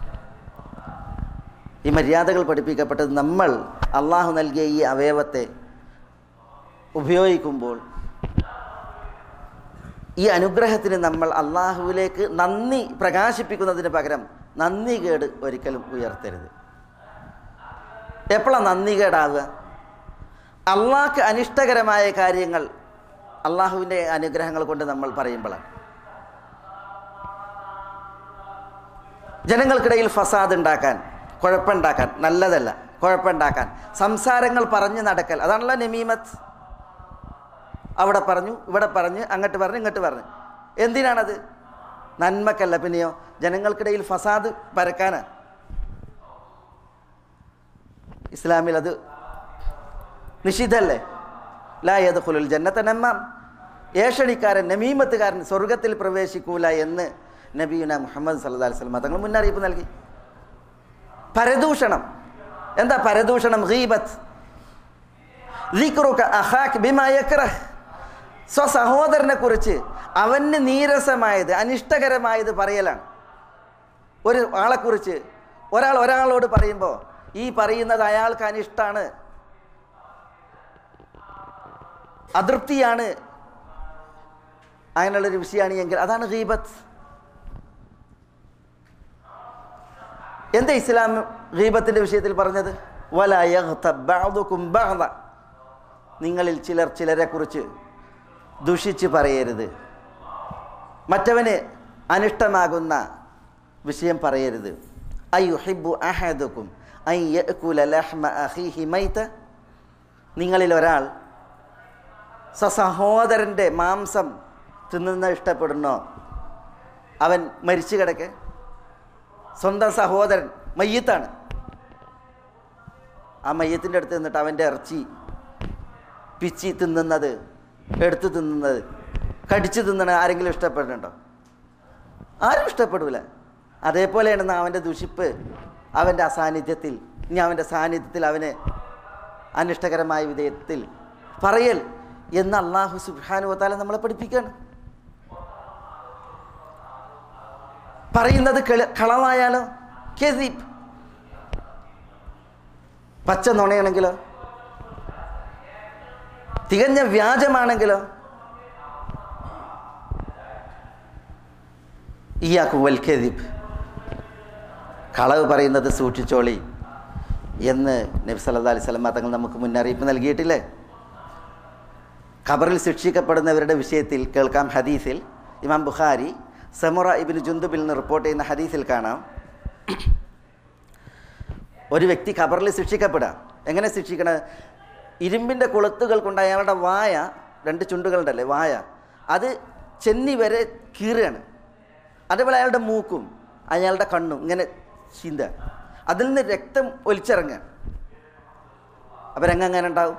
ഈ മര്യാദകൾ പഠിപ്പിക്കപ്പെട്ടത് നമ്മൾ അള്ളാഹു നൽകിയ ഈ അവയവത്തെ ഉപയോഗിക്കുമ്പോൾ ഈ അനുഗ്രഹത്തിന് നമ്മൾ അള്ളാഹുവിലേക്ക് നന്ദി പ്രകാശിപ്പിക്കുന്നതിന് പകരം നന്ദി കേട് ഒരിക്കലും ഉയർത്തരുത് എപ്പോഴാണ് നന്ദി കേടാവുക അള്ളാഹ്ക്ക് അനിഷ്ടകരമായ കാര്യങ്ങൾ അള്ളാഹുവിൻ്റെ അനുഗ്രഹങ്ങൾ കൊണ്ട് നമ്മൾ പറയുമ്പോഴാണ് ജനങ്ങൾക്കിടയിൽ ഫസാദ് ഉണ്ടാക്കാൻ കുഴപ്പമുണ്ടാക്കാൻ നല്ലതല്ല കുഴപ്പമുണ്ടാക്കാൻ സംസാരങ്ങൾ പറഞ്ഞു നടക്കൽ അതാണല്ലോ നമീമത്ത് അവിടെ പറഞ്ഞു ഇവിടെ പറഞ്ഞ് അങ്ങോട്ട് പറഞ്ഞു ഇങ്ങോട്ട് പറഞ്ഞു എന്തിനാണത് നന്മക്കല്ല പിന്നെയോ ജനങ്ങൾക്കിടയിൽ ഫസാദ് പരക്കാനാണ് ഇസ്ലാമിൽ അത് നിഷിദ്ധല്ലേ ലായത് ഖുലുൽ ജന്നത്ത നമ്മാം ഏഷണിക്കാരൻ നമീമത്തുകാരൻ സ്വർഗത്തിൽ പ്രവേശിക്കൂല എന്ന് നബീന മുഹമ്മദ് സല്ലാ വസ്ലം തങ്ങൾ മുന്നറിയിപ്പ് നൽകി പരദൂഷണം എന്താ പരദൂഷണം ഗീബത്ത് ദിക്റുക അഹാക്ക് ബിമാ യക്റഹ്. സ്വസഹോദരനെ കുറിച്ച് അവന് നീരസമായത് അനിഷ്ടകരമായത് പറയലാണ് ഒരു ആളെക്കുറിച്ച് ഒരാൾ ഒരാളോട് പറയുമ്പോൾ ഈ പറയുന്നത് അയാൾക്ക് അനിഷ്ടമാണ് അതൃപ്തിയാണ് അങ്ങനെയുള്ളൊരു വിഷയമാണ് എങ്കിൽ അതാണ് ഗീബത്ത് എന്താ ഇസ്ലാം ഗീബത്തിൻ്റെ വിഷയത്തിൽ പറഞ്ഞത് വല യഗ്തബ് ബഅ്ദുകും ബഅ്ദ. നിങ്ങളിൽ ചിലർ ചിലരെ കുറിച്ച് ദുഷിച്ച് പറയരുത് മറ്റവന് അനിഷ്ടമാകുന്ന വിഷയം പറയരുത് അയ്യുഹിബു അഹദുക്കും ഐ യഅ്കുല ലഹ്മ അഖീഹി മൈത നിങ്ങളിൽ ഒരാൾ സഹോദരൻ്റെ മാംസം തിന്നുന്ന ഇഷ്ടപ്പെടുന്നോ അവൻ മരിച്ചു കിടക്കെ സ്വന്തം സഹോദരൻ മയ്യത്താണ് ആ മയ്യത്തിൻ്റെ അടുത്ത് നിന്നിട്ട് അവൻ്റെ ഇറച്ചി പിച്ചി തിന്നുന്നത് എടുത്ത് തിന്നുന്നത് കടിച്ചു തിന്നണ ആരെങ്കിലും ഇഷ്ടപ്പെടുന്നുണ്ടോ ആരും ഇഷ്ടപ്പെടില്ല അതേപോലെയാണ് അവൻ്റെ ദുഷിപ്പ് അവൻ്റെ അസാന്നിധ്യത്തിൽ ഇനി അവൻ്റെ സാന്നിധ്യത്തിൽ അവന് അനിഷ്ടകരമായ വിധേയത്തിൽ പറയൽ എന്ന് അള്ളാഹു സുബാനുവത്താല നമ്മളെ പഠിപ്പിക്കുകയാണ് പറയുന്നത് കള- കളവായാലോ കെസീബ് പച്ച നുണയാണെങ്കിലോ തികഞ്ഞ വ്യാജമാണെങ്കിലോ ഇയാക്കു വൽ കെദിബ് കളവ് പറയുന്നത് സൂക്ഷിച്ചോളി എന്ന് നബി സല്ലല്ലാഹു അലൈഹി വസല്ലം തങ്ങൾ നമുക്ക് മുന്നറിയിപ്പ് നൽകിയിട്ടില്ലേ ഖബറിൽ ശിക്ഷിക്കപ്പെടുന്നവരുടെ വിഷയത്തിൽ കേൾക്കാം ഹദീസിൽ ഇമാം ബുഖാരി സമുറ ഇബിന് ജുന്ദുബിൽ നിന്ന് റിപ്പോർട്ട് ചെയ്യുന്ന ഹദീസിൽ കാണാം ഒരു വ്യക്തി ഖബറിൽ ശിക്ഷിക്കപ്പെടാം എങ്ങനെ ശിക്ഷിക്കണത് ഇരുമ്പിൻ്റെ കൊളുത്തുകൾ കൊണ്ട് അയാളുടെ വായ രണ്ട് ചുണ്ടുകളുണ്ടല്ലേ വായ അത് ചെന്നി വരെ കീറുകയാണ് അതേപോലെ അയാളുടെ മൂക്കും അയാളുടെ കണ്ണും ഇങ്ങനെ ചീന്ത അതിൽ നിന്ന് രക്തം ഒലിച്ചിറങ്ങുക അപ്പം രംഗം എങ്ങനെ ഉണ്ടാവും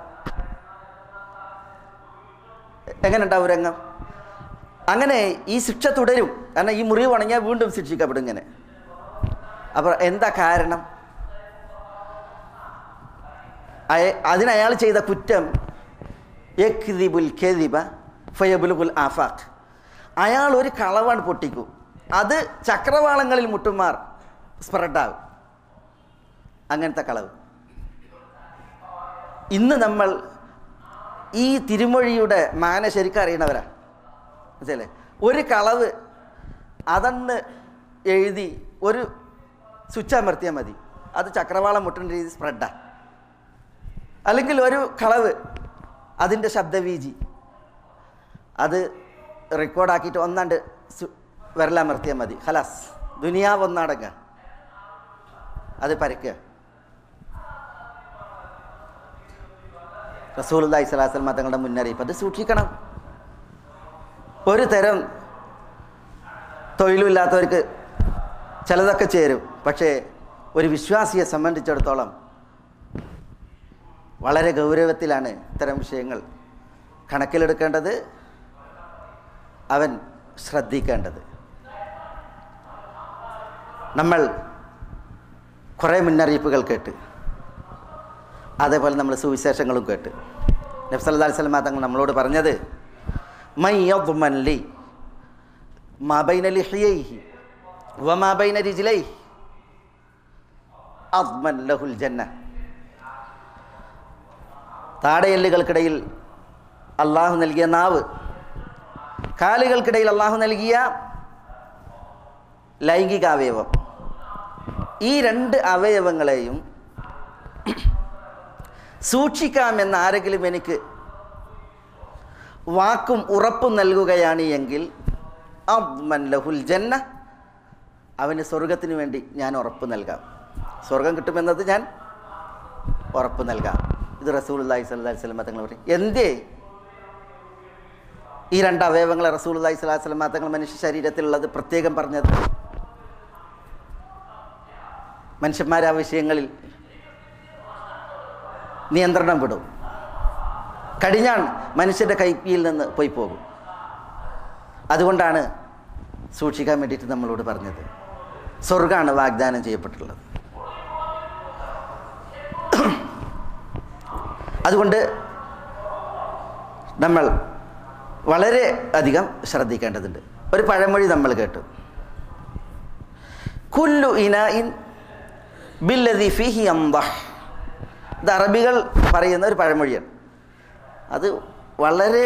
എങ്ങനെ ഉണ്ടാവും രംഗം അങ്ങനെ ഈ ശിക്ഷ തുടരും കാരണം ഈ മുറിവ് ഉണങ്ങിയാൽ വീണ്ടും ശിക്ഷിക്കപ്പെടും ഇങ്ങനെ അപ്പോൾ എന്താ കാരണം അയ- അതിന് അയാൾ ചെയ്ത കുറ്റം യക്ദിബുൽ കെദിബ ഫയബുലുൽ ആഫാഖ് അയാൾ ഒരു കളവാണ് പൊട്ടിക്കും അത് ചക്രവാളങ്ങളിൽ മുട്ടുമാർ സ്പ്രെഡാകും അങ്ങനത്തെ കളവ് ഇന്ന് നമ്മൾ ഈ തിരുമൊഴിയുടെ മാന ശരിക്കും അറിയണവരാ മനസ്സിലേ ഒരു കളവ് അതന്ന് എഴുതി ഒരു സ്വിച്ച് അമർത്തിയാൽ മതി അത് ചക്രവാളം മുട്ടുന്ന രീതി സ്പ്രെഡാണ് അല്ലെങ്കിൽ ഒരു കളവ് അതിൻ്റെ ശബ്ദവീജി അത് റെക്കോർഡാക്കിയിട്ട് ഒന്നാണ്ട് സു- വിരലമർത്തിയാൽ മതി ഹലാസ് ദുനിയാവ് ഒന്നടങ്ങുക അത് പരക്കുക റസൂലുല്ലാഹി സ്വലാസ്ലമ തങ്ങളുടെ മുന്നറിയിപ്പ് അത് സൂക്ഷിക്കണം ഒരു തരം തൊഴിലുമില്ലാത്തവർക്ക് ചിലതൊക്കെ ചേരും പക്ഷേ ഒരു വിശ്വാസിയെ സംബന്ധിച്ചിടത്തോളം വളരെ ഗൗരവത്തിലാണ് ഇത്തരം വിഷയങ്ങൾ കണക്കിലെടുക്കേണ്ടത് അവൻ ശ്രദ്ധിക്കേണ്ടത് നമ്മൾ കുറേ മുന്നറിയിപ്പുകൾ കേട്ട് അതേപോലെ നമ്മൾ സുവിശേഷങ്ങളും കേട്ട് നബ്സല്ലാ സ്വലമ തങ്ങൾ നമ്മളോട് പറഞ്ഞത് മയ്യദ്മൻ ലി മാബൈന ലിഹിയൈഹി വമാബൈന റിജ്ലൈഹി അദ്മൻ ലഹുൽ ജന്ന താടയല്ലുകൾക്കിടയിൽ അള്ളാഹു നൽകിയ നാവ് കാലുകൾക്കിടയിൽ അള്ളാഹു നൽകിയ ലൈംഗികാവയവം ഈ രണ്ട് അവയവങ്ങളെയും സൂക്ഷിക്കാമെന്ന് ആരെങ്കിലും എനിക്ക് വാക്കും ഉറപ്പും നൽകുകയാണ് എങ്കിൽ അദ്മൻ ലഹുൽ ജന്ന അവന് സ്വർഗത്തിന് വേണ്ടി ഞാൻ ഉറപ്പ് നൽകാം സ്വർഗം കിട്ടുമെന്നത് ഞാൻ ഉറപ്പ് നൽകാം ഇത് റസൂൽ അള്ളാഹി സ്വല്ലി സ്വലമ തങ്ങൾ പറയും എന്തേ ഈ രണ്ട് അവയവങ്ങളെ റസൂൽ അള്ളാഹി സ്വലാഹി സ്വലമ തങ്ങൾ മനുഷ്യ ശരീരത്തിലുള്ളത് പ്രത്യേകം പറഞ്ഞത് മനുഷ്യന്മാർ ആ വിഷയങ്ങളിൽ നിയന്ത്രണം വിടും കടിഞ്ഞാൺ മനുഷ്യൻ്റെ കൈപ്പിയിൽ നിന്ന് പോയി പോകും അതുകൊണ്ടാണ് സൂക്ഷിക്കാൻ വേണ്ടിയിട്ട് നമ്മളോട് പറഞ്ഞത് സ്വർഗമാണ് വാഗ്ദാനം ചെയ്യപ്പെട്ടിട്ടുള്ളത് അതുകൊണ്ട് നമ്മൾ വളരെ അധികം ശ്രദ്ധിക്കേണ്ടതുണ്ട് ഒരു പഴമൊഴി നമ്മൾ കേട്ടു കുല്ലു ഇനായിൻ ബില്ലതി ഫിഹി അംബഹ് ഇത് അറബികൾ പറയുന്ന ഒരു പഴമൊഴിയാണ് അത് വളരെ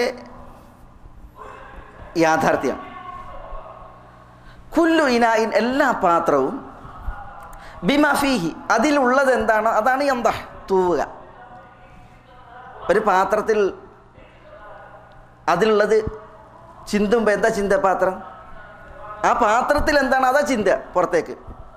യാഥാർത്ഥ്യം കുല്ലു ഇനായിൻ എല്ലാ പാത്രവും ബിമഫീഹി അതിലുള്ളത് എന്താണോ അതാണ് എന്താ തൂവുക ഒരു പാത്രത്തിൽ അതിലുള്ളത് ചിന്തുമ്പോൾ എന്താ ചിന്ത പാത്രം ആ പാത്രത്തിൽ എന്താണ് അതാ ചിന്ത പുറത്തേക്ക്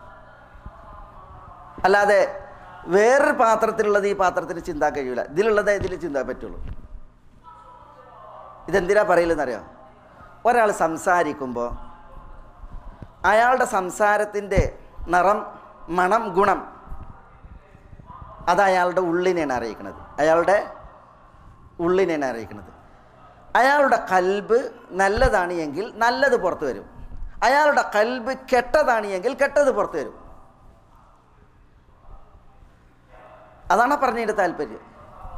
അല്ലാതെ വേറൊരു പാത്രത്തിലുള്ളത് ഈ പാത്രത്തിന് ചിന്താൻ കഴിയില്ല ഇതിലുള്ളതേ ഇതിൽ ചിന്താൻ പറ്റുള്ളൂ ഇതെന്തിനാ പറയില്ലെന്നറിയോ ഒരാൾ സംസാരിക്കുമ്പോൾ അയാളുടെ സംസാരത്തിൻ്റെ നിറം മണം ഗുണം അത് അയാളുടെ ഉള്ളിനെയാണ് അറിയിക്കുന്നത് അയാളുടെ ഉള്ളിനെയാണ് അറിയിക്കുന്നത് അയാളുടെ കൽബ് നല്ലതാണ് എങ്കിൽ നല്ലത് പുറത്തു വരും അയാളുടെ കൽബ് കെട്ടതാണ് എങ്കിൽ കെട്ടത് പുറത്തു വരും അതാണ് പറഞ്ഞതിൻ്റെ താല്പര്യം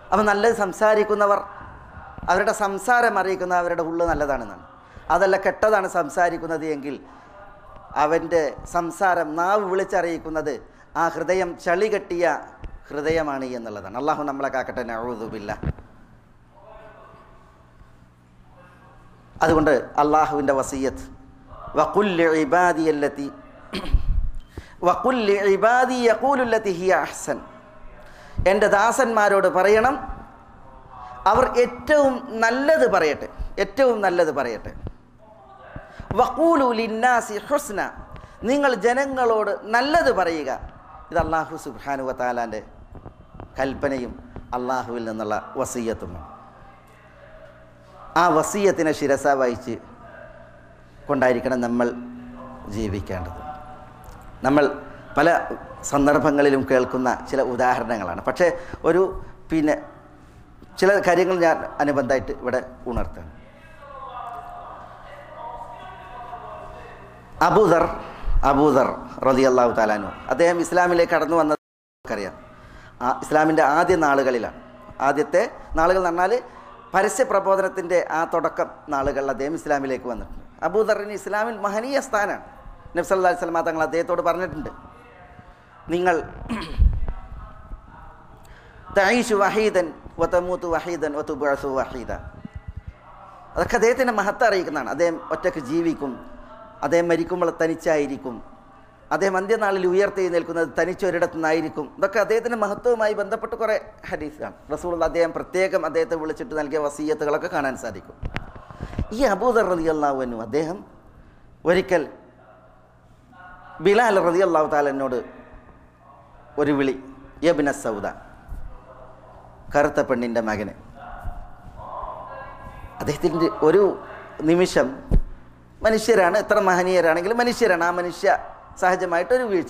അപ്പം നല്ലത് സംസാരിക്കുന്നവർ അവരുടെ സംസാരം അറിയിക്കുന്ന അവരുടെ ഉള്ളു നല്ലതാണെന്നാണ് അതല്ല കെട്ടതാണ് സംസാരിക്കുന്നത് എങ്കിൽ അവൻ്റെ സംസാരം നാവ് വിളിച്ചറിയിക്കുന്നത് ആ ഹൃദയം ചളി കെട്ടിയ ഹൃദയമാണ് എന്നുള്ളതാണ് അള്ളാഹു നമ്മളെ കാക്കട്ടെ നഴുതുമില്ല അതുകൊണ്ട് അള്ളാഹുവിൻ്റെ വസീയത്ത് വക്കുല്ല് ഇബാദിയല്ലത്തി വക്കുല്ല് ഇബാദി യക്കൂലുല്ലത്തി ഹിയ അഹ്സൻ എൻ്റെ ദാസന്മാരോട് പറയണം അവർ ഏറ്റവും നല്ലത് പറയട്ടെ ഏറ്റവും നല്ലത് പറയട്ടെ വക്കൂലു ലിന്നാസി ഹുസ്ന നിങ്ങൾ ജനങ്ങളോട് നല്ലത് പറയുക ഇത് അള്ളാഹു സുബാനു താലാൻ്റെ കൽപ്പനയും അള്ളാഹുവിൽ നിന്നുള്ള വസീയത്തുമാണ് ആ വസീയത്തിനെ ശിരസ വഹിച്ച് കൊണ്ടായിരിക്കണം നമ്മൾ ജീവിക്കേണ്ടത് നമ്മൾ പല സന്ദർഭങ്ങളിലും കേൾക്കുന്ന ചില ഉദാഹരണങ്ങളാണ് പക്ഷേ ഒരു പിന്നെ ചില കാര്യങ്ങൾ ഞാൻ അനുബന്ധമായിട്ട് ഇവിടെ ഉണർത്തുകയാണ് അബൂദർ അബൂദർ റതി അള്ളാഹു താലാനു അദ്ദേഹം ഇസ്ലാമിലേക്ക് കടന്നു വന്നത് നമുക്കറിയാം ആ ഇസ്ലാമിൻ്റെ ആദ്യ നാളുകളിലാണ് ആദ്യത്തെ നാളുകൾ എന്ന് പറഞ്ഞാൽ പരസ്യ പ്രബോധനത്തിൻ്റെ ആ തുടക്കം നാളുകളിൽ അദ്ദേഹം ഇസ്ലാമിലേക്ക് വന്നിട്ടുണ്ട് അബൂദറിന് ഇസ്ലാമിൽ മഹനീയ സ്ഥാനമാണ് നബ്സല്ലാ സ്വലമ തങ്ങൾ അദ്ദേഹത്തോട് പറഞ്ഞിട്ടുണ്ട് നിങ്ങൾ തൈഷു വഹീദൻ വതമൂത്ത് വഹീദൻ വതുബഅസു വഹീദ അതൊക്കെ അദ്ദേഹത്തിൻ്റെ മഹത്വം അറിയിക്കുന്നതാണ് അദ്ദേഹം ഒറ്റയ്ക്ക് ജീവിക്കും അദ്ദേഹം മരിക്കുമ്പോൾ തനിച്ചായിരിക്കും അദ്ദേഹം അന്ത്യനാളിൽ ഉയർത്തെഴുന്നേൽക്കുന്നത് തനിച്ചൊരിടത്തു നിന്നായിരിക്കും ഇതൊക്കെ അദ്ദേഹത്തിൻ്റെ മഹത്വവുമായി ബന്ധപ്പെട്ട് കുറേ ഹദീസാണ് റസൂൾ അദ്ദേഹം പ്രത്യേകം അദ്ദേഹത്തെ വിളിച്ചിട്ട് നൽകിയ വസീയത്തുകളൊക്കെ കാണാൻ സാധിക്കും ഈ അബൂദർ റതി അള്ളാഹുവിനു അദ്ദേഹം ഒരിക്കൽ ബിലാൽ റതി അള്ളാഹു താലനോട് ഒരു വിളി യബിന സൗദ കറുത്ത പെണ്ണിൻ്റെ മകന് അദ്ദേഹത്തിൻ്റെ ഒരു നിമിഷം മനുഷ്യരാണ് എത്ര മഹനീയരാണെങ്കിലും മനുഷ്യരാണ് ആ മനുഷ്യ സഹജമായിട്ടൊരു വീഴ്ച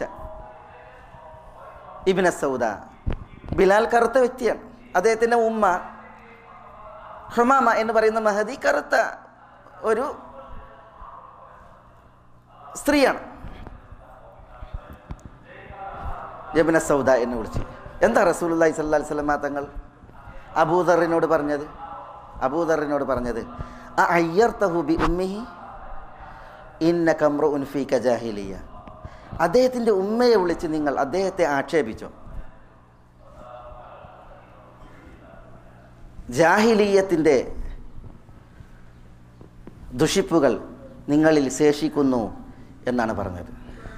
ഇബിന സൗദ ബിലാൽ കറുത്ത വ്യക്തിയാണ് അദ്ദേഹത്തിൻ്റെ ഉമ്മ ഹുമാമ എന്ന് പറയുന്ന മഹദി കറുത്ത ഒരു സ്ത്രീയാണ് ജബിന സൗദ എന്ന് വിളിച്ച് എന്താ റസൂലുല്ലാഹി സല്ലാ സ്വലമ തങ്ങൾ അബൂദറിനോട് പറഞ്ഞത് അബൂദറിനോട് പറഞ്ഞത് ആ അയ്യർ തഹുബി ഉമ്മിഹി ഇന്ന കമ്രു ഉൻഫീക ജാഹിലിയ അദ്ദേഹത്തിൻ്റെ ഉമ്മയെ വിളിച്ച് നിങ്ങൾ അദ്ദേഹത്തെ ആക്ഷേപിച്ചോ ജാഹിലീയത്തിൻ്റെ ദുഷിപ്പുകൾ നിങ്ങളിൽ ശേഷിക്കുന്നു എന്നാണ് പറഞ്ഞത്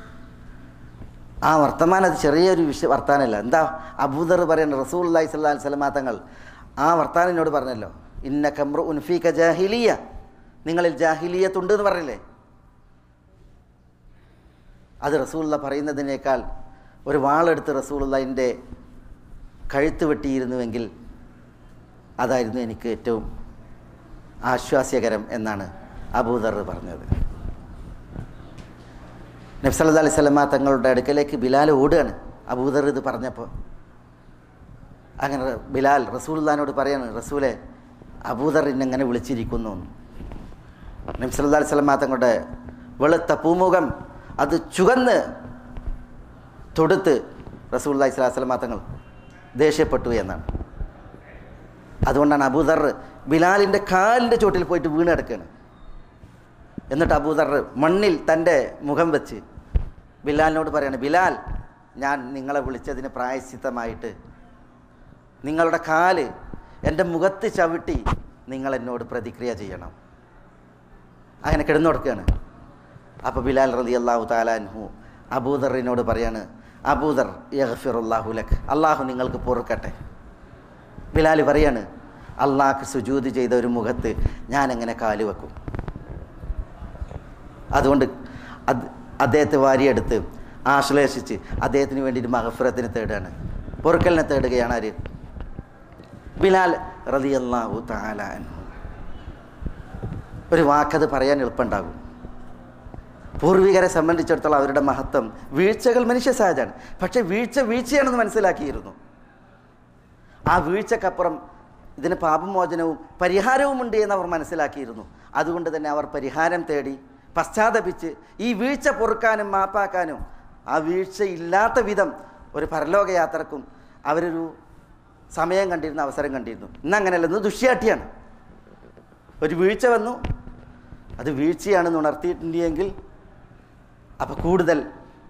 ആ വർത്തമാനം അത് ചെറിയൊരു വിഷയ വർത്താനമല്ല എന്താ അബൂദർ പറയുന്ന റസൂൽ അള്ളഹി സ്വല്ലാ സ്വലമാ തങ്ങൾ ആ വർത്താനോട് പറഞ്ഞല്ലോ ഇന്ന കമ്രു ഉൻഫീക ജാഹിലിയ നിങ്ങളിൽ ജാഹിലിയത്തുണ്ട് എന്ന് പറഞ്ഞില്ലേ അത് റസൂള്ള പറയുന്നതിനേക്കാൾ ഒരു വാളെടുത്ത് റസൂള്ളതിൻ്റെ കഴുത്ത് വെട്ടിയിരുന്നുവെങ്കിൽ അതായിരുന്നു എനിക്ക് ഏറ്റവും ആശ്വാസ്യകരം എന്നാണ് അബൂദർ പറഞ്ഞത് നബ്സല്ലാ അലൈഹി സ്വലമ തങ്ങളുടെ അടുക്കലേക്ക് ബിലാൽ ഓടുകയാണ് അബൂദർ ഇത് പറഞ്ഞപ്പോൾ അങ്ങനെ ബിലാൽ റസൂൽദാനോട് പറയാണ് റസൂലെ അബൂദർ ഇന്നെങ്ങനെ വിളിച്ചിരിക്കുന്നു നബ്സല്ലാ അലൈഹി സ്വലമ തങ്ങളുടെ വെളുത്ത പൂമുഖം അത് ചുവന്ന് തൊടുത്ത് റസൂല്ലാഹി സ്വലാഹു സ്വലമ തങ്ങൾ ദേഷ്യപ്പെട്ടു എന്നാണ് അതുകൊണ്ടാണ് അബൂദർ ബിലാലിൻ്റെ കാലിൻ്റെ ചോട്ടിൽ പോയിട്ട് വീണ് കിടക്കുകയാണ് എന്നിട്ട് അബൂദർ മണ്ണിൽ തൻ്റെ മുഖം വെച്ച് ബിലാലിനോട് പറയാണ് ബിലാൽ ഞാൻ നിങ്ങളെ വിളിച്ചതിന് പ്രായശ്ചിത്തമായിട്ട് നിങ്ങളുടെ കാല് എൻ്റെ മുഖത്ത് ചവിട്ടി നിങ്ങൾ എന്നോട് പ്രതിക്രിയ ചെയ്യണം അങ്ങനെ കിടന്നു കൊടുക്കുകയാണ് അപ്പോൾ ബിലാൽ റതി അള്ളാഹു താലാൻഹു അബൂദറിനോട് പറയാണ് അബൂദർ യഹഫിറുല്ലാഹു ലഖ് അള്ളാഹു നിങ്ങൾക്ക് പൊറുക്കട്ടെ ബിലാൽ പറയാണ് അള്ളാഹ് സുജൂത് ചെയ്ത ഒരു മുഖത്ത് ഞാൻ എങ്ങനെ കാല് വെക്കും അതുകൊണ്ട് അത് അദ്ദേഹത്തെ വാരിയെടുത്ത് ആശ്ലേഷിച്ച് അദ്ദേഹത്തിന് വേണ്ടിയിട്ട് മഹഫുറത്തിന് തേടുകയാണ് പൊറുക്കലിനെ തേടുകയാണ് ആര് ബിലാൽ റതി അള്ളാഹു താലാൻഹു ഒരു വാക്കത് പറയാൻ എളുപ്പമുണ്ടാകും പൂർവികരെ സംബന്ധിച്ചിടത്തോളം അവരുടെ മഹത്വം വീഴ്ചകൾ മനുഷ്യ സഹജമാണ് പക്ഷേ വീഴ്ച വീഴ്ചയാണെന്ന് മനസ്സിലാക്കിയിരുന്നു ആ വീഴ്ചക്കപ്പുറം ഇതിന് പാപമോചനവും പരിഹാരവുമുണ്ട് എന്ന് അവർ മനസ്സിലാക്കിയിരുന്നു അതുകൊണ്ട് തന്നെ അവർ പരിഹാരം തേടി പശ്ചാത്തപിച്ച് ഈ വീഴ്ച പൊറുക്കാനും മാപ്പാക്കാനും ആ വീഴ്ച ഇല്ലാത്ത വിധം ഒരു പരലോക യാത്രക്കും അവരൊരു സമയം കണ്ടിരുന്നു അവസരം കണ്ടിരുന്നു ഇന്ന് അങ്ങനെയല്ല ഇന്ന് ദുഷ്യാട്ടിയാണ് ഒരു വീഴ്ച വന്നു അത് വീഴ്ചയാണെന്ന് ഉണർത്തിയിട്ടുണ്ടെങ്കിൽ അപ്പം കൂടുതൽ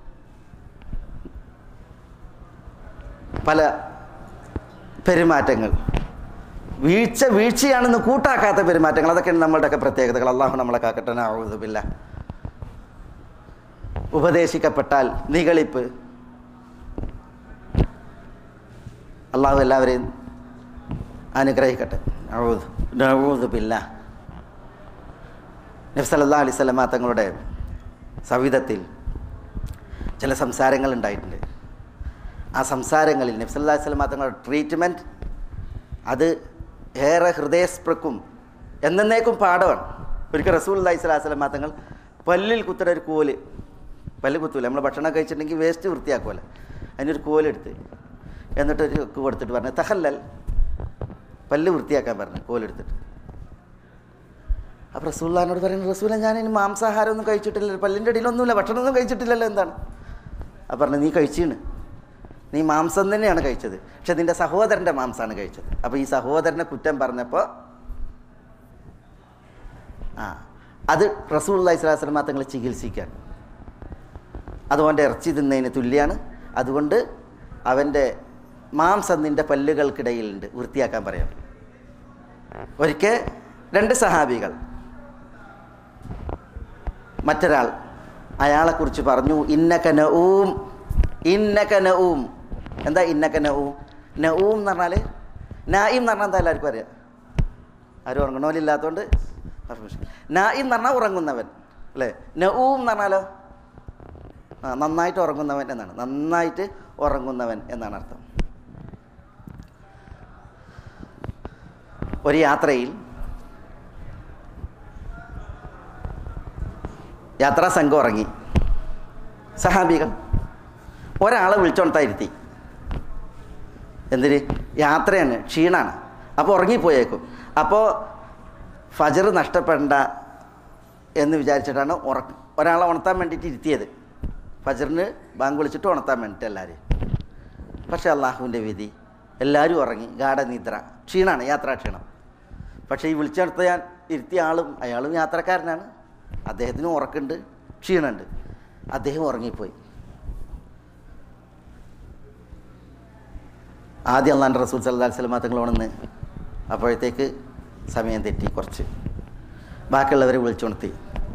പല പെരുമാറ്റങ്ങൾ വീഴ്ച വീഴ്ചയാണെന്ന് കൂട്ടാക്കാത്ത പെരുമാറ്റങ്ങൾ അതൊക്കെയാണ് നമ്മളുടെയൊക്കെ പ്രത്യേകതകൾ അള്ളാഹു നമ്മളെ കാക്കട്ടെ ആവുന്നില്ല ഉപദേശിക്കപ്പെട്ടാൽ നികളിപ്പ് അള്ളാഹു എല്ലാവരെയും അനുഗ്രഹിക്കട്ടെ ഔദുബില്ല നബ്സല്ലാ അലൈഹി സ്വലമ തങ്ങളുടെ സവിധത്തിൽ ചില സംസാരങ്ങൾ ഉണ്ടായിട്ടുണ്ട് ആ സംസാരങ്ങളിൽ നബ്സല്ലാ സ്വലമ തങ്ങളുടെ ട്രീറ്റ്മെൻറ്റ് അത് ഏറെ ഹൃദയസ്പൃക്കും എന്നേക്കും പാഠമാണ് ഒരിക്കൽ റസൂൽ അല്ലാഹി സ്വലാഹു സ്വലമ തങ്ങൾ പല്ലിൽ കുത്തുന്ന ഒരു കോല് പല്ല് കുത്തൂല നമ്മൾ ഭക്ഷണം കഴിച്ചിട്ടുണ്ടെങ്കിൽ വേസ്റ്റ് വൃത്തിയാക്കുമല്ലോ അതിനൊരു കോലെടുത്ത് എന്നിട്ട് ഒരു കൊടുത്തിട്ട് പറഞ്ഞു തഹല്ലൽ പല്ല് വൃത്തിയാക്കാൻ പറഞ്ഞു കോലെടുത്തിട്ട് അപ്പോൾ റസൂല്ലാനോട് പറയുന്നത് റസൂല ഞാൻ ഇനി മാംസാഹാരമൊന്നും കഴിച്ചിട്ടില്ല പല്ലിൻ്റെ ഇടയിലൊന്നുമില്ല ഭക്ഷണമൊന്നും കഴിച്ചിട്ടില്ലല്ലോ എന്താണ് അപ്പം പറഞ്ഞു നീ കഴിച്ചീണ് നീ മാംസം തന്നെയാണ് കഴിച്ചത് പക്ഷെ നിൻ്റെ സഹോദരൻ്റെ മാംസമാണ് കഴിച്ചത് അപ്പോൾ ഈ സഹോദരനെ കുറ്റം പറഞ്ഞപ്പോൾ ആ അത് റസൂൽ അള്ളഹി സ്വലാസ്ലമ തങ്ങൾ ചികിത്സിക്കാൻ അതുകൊണ്ട് ഇറച്ചി തിന്നതിന് തുല്യമാണ് അതുകൊണ്ട് അവൻ്റെ മാംസം നിൻ്റെ പല്ലുകൾക്കിടയിലുണ്ട് വൃത്തിയാക്കാൻ പറയാം ഒരിക്കൽ രണ്ട് സഹാബികൾ മറ്റൊരാൾ അയാളെക്കുറിച്ച് പറഞ്ഞു ഇന്നക നഊം ഇന്നക നഊം എന്താ ഇന്നക നഊം നഊം എന്ന് പറഞ്ഞാൽ നായിം എന്ന് പറഞ്ഞാൽ എന്താ എല്ലാവർക്കും അറിയാം ആരും ഉറങ്ങണോലില്ലാത്തതുകൊണ്ട് നായിം എന്ന് പറഞ്ഞാൽ ഉറങ്ങുന്നവൻ അല്ലേ നഊം എന്ന് പറഞ്ഞാലോ ആ നന്നായിട്ട് ഉറങ്ങുന്നവൻ എന്നാണ് നന്നായിട്ട് ഉറങ്ങുന്നവൻ എന്നാണ് അർത്ഥം ഒരു യാത്രയിൽ യാത്രാ സംഘം ഉറങ്ങി സഹാബികൾ ഒരാളെ വിളിച്ചോണ്ടായിരുത്തി എന്തിന് യാത്രയാണ് ക്ഷീണാണ് അപ്പോൾ ഉറങ്ങിപ്പോയേക്കും അപ്പോൾ ഫജർ നഷ്ടപ്പെടേണ്ട എന്ന് വിചാരിച്ചിട്ടാണ് ഉറ ഒരാളെ ഉണർത്താൻ വേണ്ടിയിട്ട് ഇരുത്തിയത് ഫജറിന് ബാങ്ക് വിളിച്ചിട്ട് ഉണർത്താൻ വേണ്ടിയിട്ട് എല്ലാവരെയും പക്ഷേ അള്ളാഹുവിൻ്റെ വിധി എല്ലാവരും ഉറങ്ങി ഗാഠനിദ്ര ക്ഷീണമാണ് യാത്രാ ക്ഷീണം പക്ഷേ ഈ വിളിച്ചെടുത്ത ഞാൻ ഇരുത്തിയ ആളും അയാളും യാത്രക്കാരനാണ് അദ്ദേഹത്തിനും ഉറക്കുണ്ട് ക്ഷീണമുണ്ട് അദ്ദേഹം ഉറങ്ങിപ്പോയി ആദ്യം അള്ളാൻ്റെ റസൂൽ സല്ലാ സ്വലമാ തങ്ങൾ ഉണന്ന് അപ്പോഴത്തേക്ക് സമയം തെറ്റി കുറച്ച് ബാക്കിയുള്ളവരെ വിളിച്ചുണർത്തി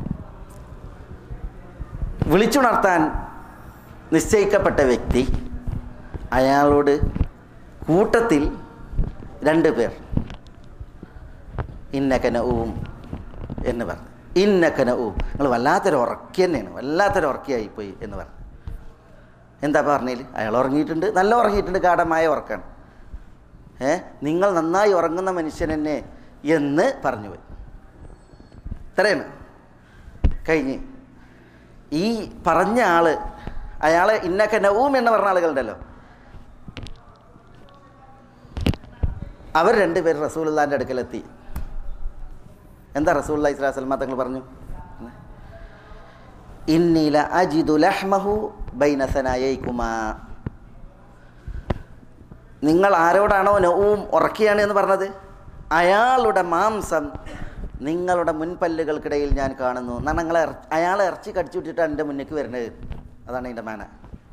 വിളിച്ചുണർത്താൻ നിശ്ചയിക്കപ്പെട്ട വ്യക്തി അയാളോട് കൂട്ടത്തിൽ രണ്ട് പേർ ഇന്നക്കന ഊം എന്ന് പറഞ്ഞു ഇന്നക്കന ഊം നിങ്ങൾ വല്ലാത്തൊരു ഉറക്കി തന്നെയാണ് വല്ലാത്തൊരു ഉറക്കിയായിപ്പോയി എന്ന് പറഞ്ഞു എന്താ പറഞ്ഞതിൽ അയാൾ ഉറങ്ങിയിട്ടുണ്ട് നല്ല ഉറങ്ങിയിട്ടുണ്ട് ഗാഠമായ ഉറക്കാണ് ഏ നിങ്ങൾ നന്നായി ഉറങ്ങുന്ന മനുഷ്യൻ എന്നെ എന്ന് പറഞ്ഞു പോയി ഇത്രയാണ് കഴിഞ്ഞ് ഈ പറഞ്ഞ ആള് അയാളെ ഇന്നക്ക നവും എന്ന് പറഞ്ഞ ആളുകളുണ്ടല്ലോ അവർ രണ്ടുപേർ റസൂലുള്ളാൻ്റെ അടുക്കലെത്തി എന്താ റസൂല്ലാ ഇസ്ലാ സൽമാ തങ്ങൾ പറഞ്ഞു ഇന്നീല അജിദു ലഹ്മഹു ബൈനസനായേക്കുമാ നിങ്ങൾ ആരോടാണോ നവും ഉറക്കിയാണ് എന്ന് പറഞ്ഞത് അയാളുടെ മാംസം നിങ്ങളുടെ മുൻപല്ലുകൾക്കിടയിൽ ഞാൻ കാണുന്നു എന്നാൽ നിങ്ങൾ അയാളെ ഇറച്ചി കടിച്ചു വിട്ടിട്ട് എൻ്റെ മുന്നിലേക്ക് വരുന്നത് അതാണ് എൻ്റെ മാന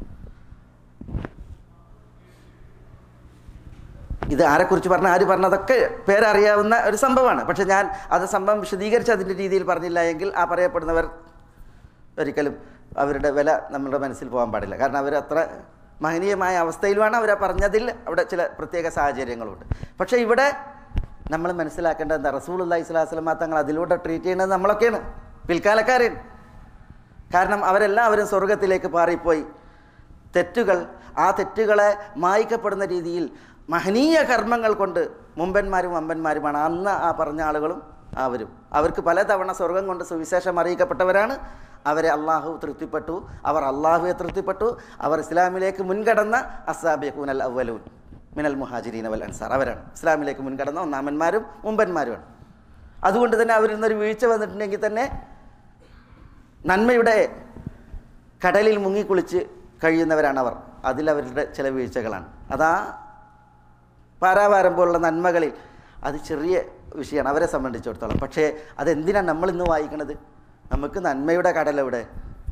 ഇത് ആരെക്കുറിച്ച് പറഞ്ഞ ആര് പറഞ്ഞതൊക്കെ പേരറിയാവുന്ന ഒരു സംഭവമാണ് പക്ഷെ ഞാൻ അത് സംഭവം വിശദീകരിച്ച് അതിൻ്റെ രീതിയിൽ പറഞ്ഞില്ല എങ്കിൽ ആ പറയപ്പെടുന്നവർ ഒരിക്കലും അവരുടെ വില നമ്മുടെ മനസ്സിൽ പോകാൻ പാടില്ല കാരണം അവർ അത്ര മഹനീയമായ അവസ്ഥയിലുമാണ് അവരെ പറഞ്ഞതിൽ അവിടെ ചില പ്രത്യേക സാഹചര്യങ്ങളുണ്ട് പക്ഷേ ഇവിടെ നമ്മൾ മനസ്സിലാക്കേണ്ടത് എന്താ റസൂൽ അള്ളഹി സ്വലാസ്ലമ തങ്ങൾ അതിലൂടെ ട്രീറ്റ് ചെയ്യുന്നത് നമ്മളൊക്കെയാണ് പിൽക്കാലക്കാരൻ കാരണം അവരെല്ലാവരും സ്വർഗത്തിലേക്ക് പാറിപ്പോയി തെറ്റുകൾ ആ തെറ്റുകളെ മായ്ക്കപ്പെടുന്ന രീതിയിൽ മഹനീയ കർമ്മങ്ങൾ കൊണ്ട് മുമ്പന്മാരും അമ്പന്മാരുമാണ് അന്ന് ആ പറഞ്ഞ ആളുകളും അവരും അവർക്ക് പലതവണ സ്വർഗം കൊണ്ട് സുവിശേഷം അറിയിക്കപ്പെട്ടവരാണ് അവരെ അള്ളാഹു തൃപ്തിപ്പെട്ടു അവർ അള്ളാഹുവെ തൃപ്തിപ്പെട്ടു അവർ ഇസ്ലാമിലേക്ക് മുൻകടന്ന അസാബിഖൂൻ അൽ അവലൂൻ മിനൽ മുഹാജിരീൻ അവൽ അൻസാർ അവരാണ് ഇസ്ലാമിലേക്ക് മുൻകടന്ന ഒന്നാമന്മാരും മുമ്പന്മാരുമാണ് അതുകൊണ്ട് തന്നെ അവരിൽ നിന്നൊരു വീഴ്ച വന്നിട്ടുണ്ടെങ്കിൽ തന്നെ നന്മയുടെ കടലിൽ മുങ്ങിക്കുളിച്ച് കഴിയുന്നവരാണ് അവർ അതിലവരുടെ ചില വീഴ്ചകളാണ് അതാ പാരാവാരം പോലുള്ള നന്മകളിൽ അത് ചെറിയ വിഷയമാണ് അവരെ സംബന്ധിച്ചിടത്തോളം പക്ഷേ അതെന്തിനാണ് നമ്മൾ ഇന്ന് വായിക്കണത് നമുക്ക് നന്മയുടെ കടലെവിടെ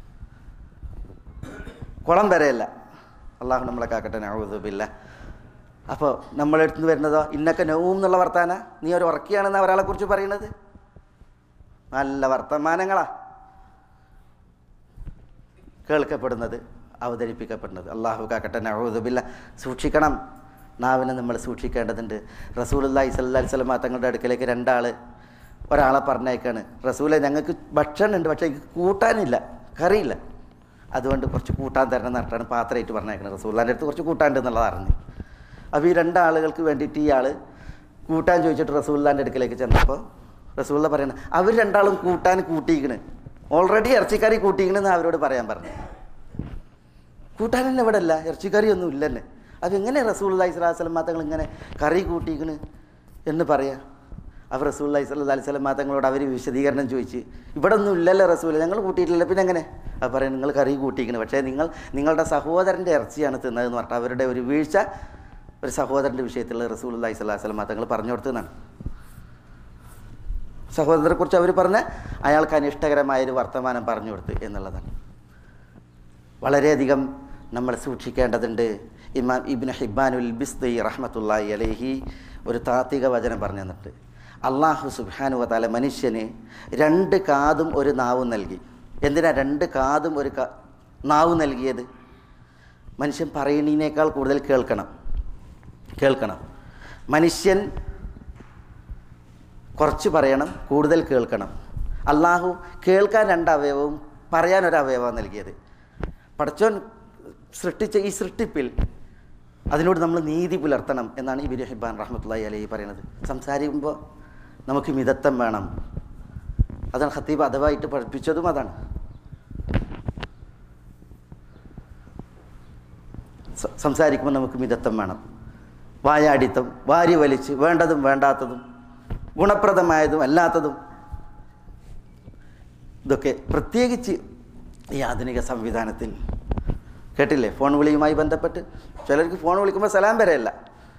കുളം വരെയല്ല അള്ളാഹു നമ്മളെ കാക്കട്ടെ നഴുതുമില്ല അപ്പോൾ നമ്മളെടുത്ത് വരുന്നതോ ഇന്നൊക്കെ നവും എന്നുള്ള വർത്താന നീ ഒരു ഉറക്കിയാണെന്ന് ഒരാളെ കുറിച്ച് പറയുന്നത് നല്ല വർത്തമാനങ്ങളാ കേൾക്കപ്പെടുന്നത് അവതരിപ്പിക്കപ്പെടുന്നത് അള്ളാഹു കാക്കട്ടെ നഴുതുമില്ല സൂക്ഷിക്കണം നാവിനെ നമ്മൾ സൂക്ഷിക്കേണ്ടതുണ്ട് റസൂലുല്ലാഹി സല്ലാ സ്വലമ തങ്ങളുടെ അടുക്കലേക്ക് രണ്ടാൾ ഒരാളെ പറഞ്ഞേക്കാണ് റസൂലെ ഞങ്ങൾക്ക് ഭക്ഷണം ഉണ്ട് പക്ഷേ എനിക്ക് കൂട്ടാനില്ല കറിയില്ല അതുകൊണ്ട് കുറച്ച് കൂട്ടാൻ തരണം എന്ന് പറഞ്ഞിട്ടാണ് പാത്രമായിട്ട് പറഞ്ഞേക്കുന്നത് റസൂല്ലാൻ്റെ അടുത്ത് കുറച്ച് കൂട്ടാണ്ട് എന്നുള്ളത് അറിഞ്ഞു അപ്പോൾ ഈ രണ്ടാളുകൾക്ക് വേണ്ടിയിട്ട് ഇയാൾ കൂട്ടാൻ ചോദിച്ചിട്ട് റസൂല്ലാൻ്റെ അടുക്കലേക്ക് ചെന്നപ്പോൾ റസൂല്ല പറയണത് അവർ രണ്ടാളും കൂട്ടാൻ കൂട്ടിയിക്കണ് ഓൾറെഡി ഇറച്ചിക്കറി കൂട്ടിയിക്കണെന്ന് അവരോട് പറയാൻ പറഞ്ഞു കൂട്ടാൻ തന്നെ ഇവിടെ അല്ല ഇറച്ചിക്കറി ഒന്നും ഇല്ല തന്നെ അതെങ്ങനെ റസൂൽ അലൈഹി സ്വലാസ്ലം മാത്തങ്ങൾ ഇങ്ങനെ കറി കൂട്ടിയിക്കണ് എന്ന് പറയാം അപ്പോൾ റസൂൽ അലൈഹി സ്വല്ലാ അലൈഹി സ്വലം മാത്തങ്ങളോട് അവർ വിശദീകരണം ചോദിച്ച് ഇവിടെ ഒന്നും ഇല്ലല്ലോ റസൂൽ ഞങ്ങൾ കൂട്ടിയിട്ടില്ല പിന്നെ എങ്ങനെ അത് പറയാം നിങ്ങൾ കറി കൂട്ടിയിക്കണ് പക്ഷേ നിങ്ങൾ നിങ്ങളുടെ സഹോദരൻ്റെ ഇറച്ചിയാണ് തിന്നതെന്ന് പറഞ്ഞിട്ട് അവരുടെ ഒരു വീഴ്ച ഒരു സഹോദരൻ്റെ വിഷയത്തിൽ റസൂൽ അലൈഹി സ്വലാഹു വസ്ലം മാത്തങ്ങൾ പറഞ്ഞു കൊടുത്തതാണ് സഹോദരനെക്കുറിച്ച് അവർ പറഞ്ഞ അയാൾക്ക് അനിഷ്ടകരമായൊരു വർത്തമാനം പറഞ്ഞു കൊടുത്ത് എന്നുള്ളതാണ് വളരെയധികം നമ്മൾ സൂക്ഷിക്കേണ്ടതുണ്ട് ഇമാം ഇബിൻ ഹിബാനുൽ ബിസ്തി റഹ്മത്തുല്ലാഹി അലൈഹി ഒരു താത്വിക വചനം പറഞ്ഞു തന്നിട്ട് അള്ളാഹു സുബാനു വതാല മനുഷ്യന് രണ്ട് കാതും ഒരു നാവും നൽകി എന്തിനാ രണ്ട് കാതും ഒരു നാവ് നൽകിയത് മനുഷ്യൻ പറയുന്നതിനേക്കാൾ കൂടുതൽ കേൾക്കണം കേൾക്കണം മനുഷ്യൻ കുറച്ച് പറയണം കൂടുതൽ കേൾക്കണം അള്ളാഹു കേൾക്കാൻ രണ്ട് അവയവവും പറയാൻ ഒരു അവയവം നൽകിയത് പടച്ചോൻ സൃഷ്ടിച്ച ഈ സൃഷ്ടിപ്പിൽ അതിനോട് നമ്മൾ നീതി പുലർത്തണം എന്നാണ് ഇബിൻ ഹിബാൻ റഹ്മത്തുള്ളി അലൈഹി പറയുന്നത് സംസാരിക്കുമ്പോൾ നമുക്ക് മിതത്വം വേണം അതാണ് ഖത്തീബ് അഥവായിട്ട് പഠിപ്പിച്ചതും അതാണ് സംസാരിക്കുമ്പോൾ നമുക്ക് മിതത്വം വേണം വായാടിത്തം വാരി വലിച്ച് വേണ്ടതും വേണ്ടാത്തതും ഗുണപ്രദമായതും അല്ലാത്തതും ഇതൊക്കെ പ്രത്യേകിച്ച് ഈ ആധുനിക സംവിധാനത്തിൽ കേട്ടില്ലേ ഫോൺ വിളിയുമായി ബന്ധപ്പെട്ട് ചിലർക്ക് ഫോൺ വിളിക്കുമ്പോൾ സലാം വരെയല്ല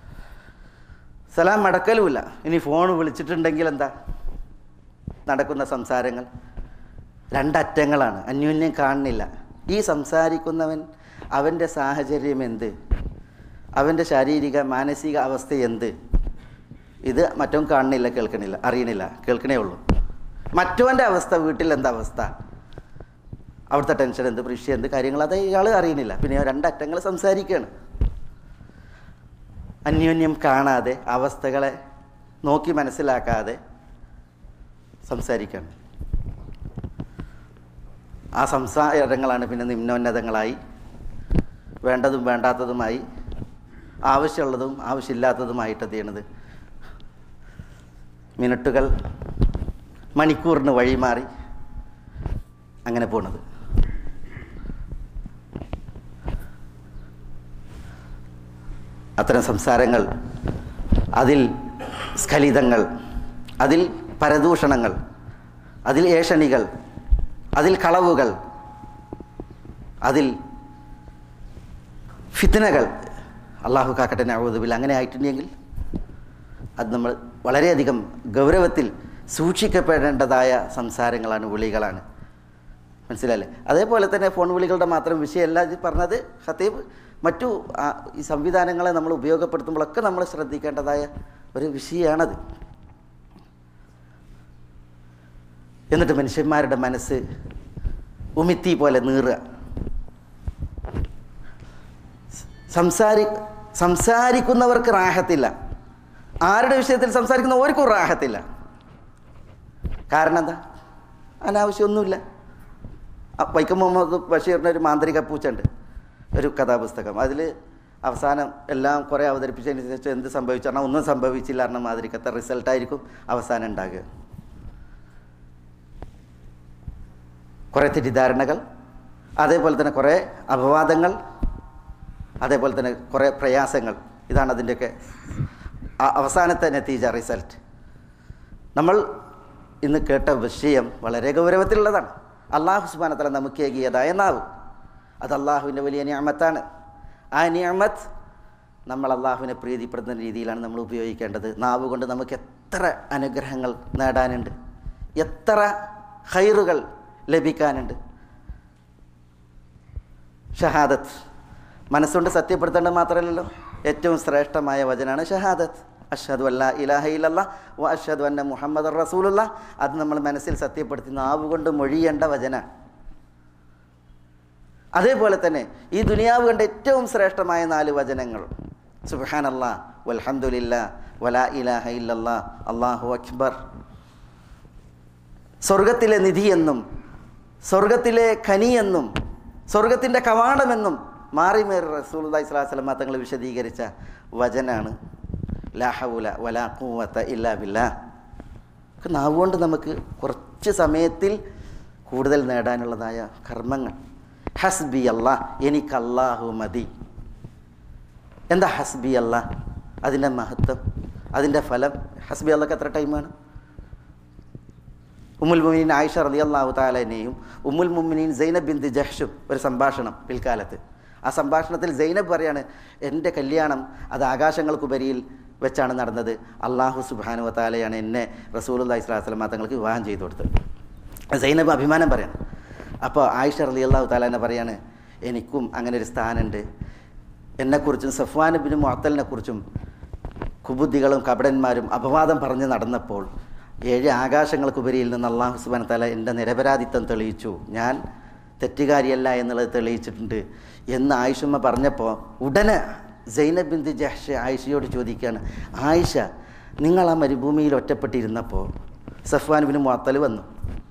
സലാം മടക്കലുമില്ല ഇനി ഫോൺ വിളിച്ചിട്ടുണ്ടെങ്കിൽ എന്താ നടക്കുന്ന സംസാരങ്ങൾ രണ്ടറ്റങ്ങളാണ് അന്യോന്യം കാണുന്നില്ല ഈ സംസാരിക്കുന്നവൻ അവൻ്റെ സാഹചര്യം എന്ത് അവൻ്റെ ശാരീരിക മാനസിക അവസ്ഥ എന്ത് ഇത് മറ്റവൻ കാണുന്നില്ല കേൾക്കണില്ല അറിയണില്ല കേൾക്കണേ ഉള്ളൂ മറ്റവൻ്റെ അവസ്ഥ വീട്ടിൽ എന്താ അവസ്ഥ അവിടുത്തെ ടെൻഷൻ എന്ത് കൃഷി എന്ത് കാര്യങ്ങൾ അത് ഇയാൾ അറിയുന്നില്ല പിന്നെ രണ്ടറ്റങ്ങൾ സംസാരിക്കുകയാണ് അന്യോന്യം കാണാതെ അവസ്ഥകളെ നോക്കി മനസ്സിലാക്കാതെ സംസാരിക്കുകയാണ് ആ സംസാരങ്ങളാണ് പിന്നെ നിമ്നോന്നതങ്ങളായി വേണ്ടതും വേണ്ടാത്തതുമായി ആവശ്യമുള്ളതും ആവശ്യമില്ലാത്തതുമായിട്ട് എന്ത് ചെയ്യണത് മിനിറ്റുകൾ മണിക്കൂറിന് വഴിമാറി അങ്ങനെ പോണത് അത്തരം സംസാരങ്ങൾ അതിൽ സ്ഖലിതങ്ങൾ അതിൽ പരദൂഷണങ്ങൾ അതിൽ ഏഷണികൾ അതിൽ കളവുകൾ അതിൽ ഫിത്തനകൾ അള്ളാഹു കാക്കട്ടെ നവതുബിൽ അങ്ങനെ ആയിട്ടുണ്ടെങ്കിൽ അത് നമ്മൾ വളരെയധികം ഗൗരവത്തിൽ സൂക്ഷിക്കപ്പെടേണ്ടതായ സംസാരങ്ങളാണ് വിളികളാണ് മനസ്സിലല്ലേ അതേപോലെ തന്നെ ഫോൺ വിളികളുടെ മാത്രം വിഷയമല്ല ഇത് പറഞ്ഞത് ഹത്തീബ് മറ്റു ഈ സംവിധാനങ്ങളെ നമ്മൾ ഉപയോഗപ്പെടുത്തുമ്പോഴൊക്കെ നമ്മൾ ശ്രദ്ധിക്കേണ്ടതായ ഒരു വിഷയമാണത് എന്നിട്ട് മനുഷ്യന്മാരുടെ മനസ്സ് ഉമിത്തി പോലെ നീറുക സംസാരി സംസാരിക്കുന്നവർക്ക് റാഹത്തില്ല ആരുടെ വിഷയത്തിൽ സംസാരിക്കുന്നവർക്കും റാഹത്തില്ല കാരണം എന്താ അനാവശ്യമൊന്നുമില്ല വൈക്കം മുഹമ്മദ് ബഷീറിൻ്റെ ഒരു മാന്ത്രിക പൂച്ചുണ്ട് ഒരു കഥാപുസ്തകം അതിൽ അവസാനം എല്ലാം കുറേ അവതരിപ്പിച്ചതിന് ശേഷം എന്ത് സംഭവിച്ചു പറഞ്ഞാൽ ഒന്നും സംഭവിച്ചില്ല പറഞ്ഞ മാതിരിക്കത്തെ റിസൾട്ടായിരിക്കും അവസാനം ഉണ്ടാകുക കുറേ തെറ്റിദ്ധാരണകൾ അതേപോലെ തന്നെ കുറേ അപവാദങ്ങൾ അതേപോലെ തന്നെ കുറേ പ്രയാസങ്ങൾ ഇതാണ് അതിൻ്റെയൊക്കെ അവസാനത്തെ നത്തീജ റിസൾട്ട് നമ്മൾ ഇന്ന് കേട്ട വിഷയം വളരെ ഗൗരവത്തിലുള്ളതാണ് അള്ളാഹു സുബാനത്തല നമുക്ക് ഏകിയതായ നാവ് അത് അള്ളാഹുവിൻ്റെ വലിയ നിയമത്താണ് ആ നിയമത്ത് നമ്മൾ അള്ളാഹുവിനെ പ്രീതിപ്പെടുത്തുന്ന രീതിയിലാണ് നമ്മൾ ഉപയോഗിക്കേണ്ടത് നാവ് കൊണ്ട് നമുക്ക് എത്ര അനുഗ്രഹങ്ങൾ നേടാനുണ്ട് എത്ര ഹൈറുകൾ ലഭിക്കാനുണ്ട് ഷഹാദത്ത് മനസ്സുകൊണ്ട് സത്യപ്പെടുത്തേണ്ടത് മാത്രമല്ലല്ലോ ഏറ്റവും ശ്രേഷ്ഠമായ വചനാണ് ഷഹാദത്ത് അഷദ് അല്ല ഇലാഹ ഇല്ലല്ല വ അഷദ് അന്ന മുഹമ്മദ് റസൂലുള്ള അത് നമ്മൾ മനസ്സിൽ സത്യപ്പെടുത്തി നാവ് കൊണ്ട് മൊഴിയേണ്ട വചനാണ് അതേപോലെ തന്നെ ഈ ദുനിയാവ് കണ്ട ഏറ്റവും ശ്രേഷ്ഠമായ നാല് വചനങ്ങൾ സുബാനല്ലാ വൽഹന്ദുലില്ല വലാ ഇലാഹ ഇല്ലല്ലാ അള്ളാഹു അക്ബർ സ്വർഗത്തിലെ നിധിയെന്നും സ്വർഗത്തിലെ ഖനിയെന്നും സ്വർഗത്തിൻ്റെ കവാടമെന്നും മാറി മേറി റസൂലി സ്വലാസ്ലമ തങ്ങൾ വിശദീകരിച്ച വചനാണ് ലാഹവുല വലാ കൂവത്ത ഇല്ലാ ബില്ല നാവുകൊണ്ട് നമുക്ക് കുറച്ച് സമയത്തിൽ കൂടുതൽ നേടാനുള്ളതായ കർമ്മങ്ങൾ ഹസ്ബി അല്ലാ എനിക്ക് അല്ലാഹു മതി എന്താ ഹസ്ബി അല്ല അതിൻ്റെ മഹത്വം അതിൻ്റെ ഫലം ഹസ്ബി അള്ളക്ക് എത്ര ടൈമാണ് ഉമ്മുൽ മുമിനീൻ ആയിഷ റതി അള്ളാഹു താലനെയും ഉമ്മുൽ മുമിനീൻ സൈനബ് ബിന്ദു ജഹ്ഷും ഒരു സംഭാഷണം പിൽക്കാലത്ത് ആ സംഭാഷണത്തിൽ സൈനബ് പറയാണ് എൻ്റെ കല്യാണം അത് ആകാശങ്ങൾക്കുപരിയിൽ വെച്ചാണ് നടന്നത് അള്ളാഹു സുബാനു താലയാണ് എന്നെ റസൂൽ ഇസ്ലാസ്ലമ തങ്ങൾക്ക് വിവാഹം ചെയ്തു കൊടുത്തത് സൈനബ് അഭിമാനം പറയാണ് അപ്പോൾ ആയിഷ റലി അള്ളാഹു താലാനെ പറയാണ് എനിക്കും അങ്ങനെ ഒരു സ്ഥാനമുണ്ട് എന്നെക്കുറിച്ചും സഫ്വാൻ ബിൻ മുഅത്തലിനെ കുറിച്ചും കുബുദ്ധികളും കപടന്മാരും അപവാദം പറഞ്ഞ് നടന്നപ്പോൾ ഏഴ് ആകാശങ്ങൾക്കുപരിയിൽ നിന്ന് അള്ളാഹു സുബാൻ തല എൻ്റെ നിരപരാധിത്വം തെളിയിച്ചു ഞാൻ തെറ്റുകാരിയല്ല എന്നുള്ളത് തെളിയിച്ചിട്ടുണ്ട് എന്ന് ആയിഷമ്മ പറഞ്ഞപ്പോൾ ഉടനെ സൈനബ് ബിന്ദു ജഹ്ഷ ആയിഷയോട് ചോദിക്കുകയാണ് ആയിഷ നിങ്ങൾ ആ മരുഭൂമിയിൽ ഒറ്റപ്പെട്ടിരുന്നപ്പോൾ സഫ്വാൻ ബിൻ മുഅത്തൽ വന്നു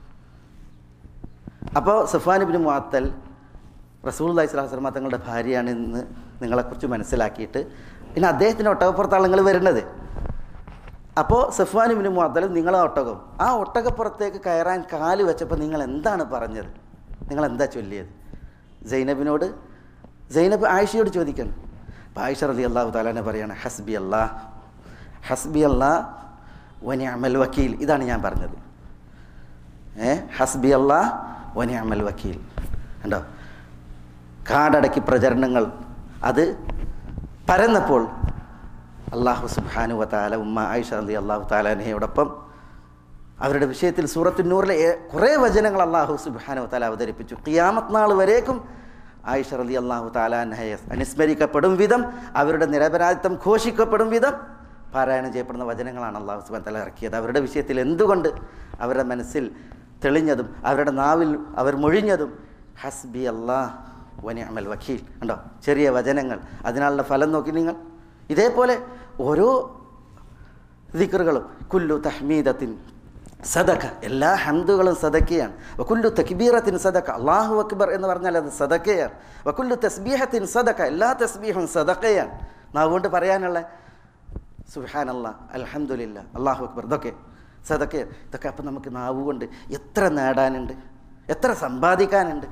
അപ്പോൾ സഫ്വാൻ ബിൻ മുഅത്തൽ റസൂൽ അലൈഹി സ്വലാസ്ലമ തങ്ങളുടെ ഭാര്യയാണ് എന്ന് നിങ്ങളെക്കുറിച്ച് മനസ്സിലാക്കിയിട്ട് പിന്നെ അദ്ദേഹത്തിൻ്റെ ഒട്ടകപ്പുറത്താണ് നിങ്ങൾ വരുന്നത് അപ്പോൾ സഫ്വാൻ ബിൻ മുഅത്തൽ നിങ്ങളെ ഒട്ടകം ആ ഒട്ടകപ്പുറത്തേക്ക് കയറാൻ കാല് വെച്ചപ്പോൾ നിങ്ങൾ എന്താണ് പറഞ്ഞത് നിങ്ങൾ എന്താ ചൊല്ലിയത് സൈനബിനോട് സൈനബ് ആയിഷയോട് ചോദിക്കണം അപ്പോൾ ആയിഷ റലി അള്ളാഹു താലാനെ പറയാണ് ഹസ്ബി അല്ലാ ഹസ്ബി അല്ലാ വനി അമൽ വക്കീൽ ഇതാണ് ഞാൻ പറഞ്ഞത് ഏ ഹസ്ബി അല്ലാ വനി അമൽ വക്കീൽ കണ്ടോ കാടടക്കി പ്രചരണങ്ങൾ അത് പരന്നപ്പോൾ അള്ളാഹു സുബാനു വത്താല ഉമ്മ ആയിഷ അലി അള്ളാഹു താലാനയോടൊപ്പം അവരുടെ വിഷയത്തിൽ സൂറത്തുന്നൂറിലെ കുറേ വചനങ്ങൾ അള്ളാഹു സുബാനു വത്താല അവതരിപ്പിച്ചു ഖിയാമത്ത് നാൾ വരേക്കും ആയിഷ അലി അള്ളാഹു താലാനഹയെ അനുസ്മരിക്കപ്പെടും വിധം അവരുടെ നിരപരാധിത്വം ഘോഷിക്കപ്പെടും വിധം പാരായണം ചെയ്യപ്പെടുന്ന വചനങ്ങളാണ് അള്ളാഹു സുബാൻ തല ഇറക്കിയത് അവരുടെ വിഷയത്തിൽ എന്തുകൊണ്ട് അവരുടെ മനസ്സിൽ തെളിഞ്ഞതും അവരുടെ നാവിൽ അവർ മൊഴിഞ്ഞതും ഹസ്ബി അള്ളാഹ് വനി അമൽ വക്കീൽ ഉണ്ടോ ചെറിയ വചനങ്ങൾ അതിനുള്ള ഫലം നോക്കി നിങ്ങൾ ഇതേപോലെ ഓരോ ദിക്കറുകളും കുല്ലു തഹ്മീദത്തിൻ സദക്ക എല്ലാ ഹംദുകളും സദക്കയാണ് വക്കുല്ലു തക്ബീറത്തിൻ സദക്ക അള്ളാഹു അക്ബർ എന്ന് പറഞ്ഞാൽ അത് സദക്കയാണ് വക്കുല്ലു തസ്ബീഹത്തിൻ സദക്ക എല്ലാ തസ്ബീഹും സദക്കയാണ് നാവുകൊണ്ട് പറയാനുള്ള സുഹാൻ അല്ലാ അലഹമുല്ല അള്ളാഹു അക്ബർ ഇതൊക്കെ സദക്ക ഇതൊക്കെ അപ്പം നമുക്ക് നാവ് കൊണ്ട് എത്ര നേടാനുണ്ട് എത്ര സമ്പാദിക്കാനുണ്ട്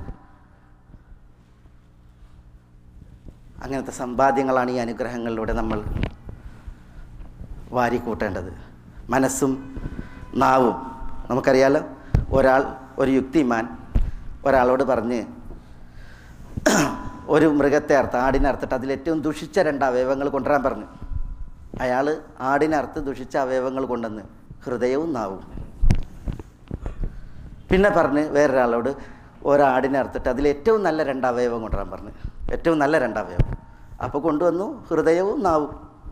അങ്ങനത്തെ സമ്പാദ്യങ്ങളാണ് ഈ അനുഗ്രഹങ്ങളിലൂടെ നമ്മൾ വാരിക്കൂട്ടേണ്ടത് മനസ്സും നാവും നമുക്കറിയാലോ ഒരാൾ ഒരു യുക്തിമാൻ ഒരാളോട് പറഞ്ഞ് ഒരു മൃഗത്തെ അർത്ത് ആടിനെ അറുത്തിട്ട് അതിലേറ്റവും ദുഷിച്ച രണ്ട് അവയവങ്ങൾ കൊണ്ടുവരാൻ പറഞ്ഞു അയാൾ ആടിനെ അറുത്ത് ദുഷിച്ച അവയവങ്ങൾ കൊണ്ടുവന്ന് ഹൃദയവും നാവും പിന്നെ പറഞ്ഞ് വേറൊരാളോട് ഒരാടിനെ അറുത്തിട്ട് അതിലേറ്റവും നല്ല രണ്ട് അവയവം കൊണ്ടുവരാൻ പറഞ്ഞു ഏറ്റവും നല്ല രണ്ട് അവയവം അപ്പോൾ കൊണ്ടുവന്നു ഹൃദയവും നാവും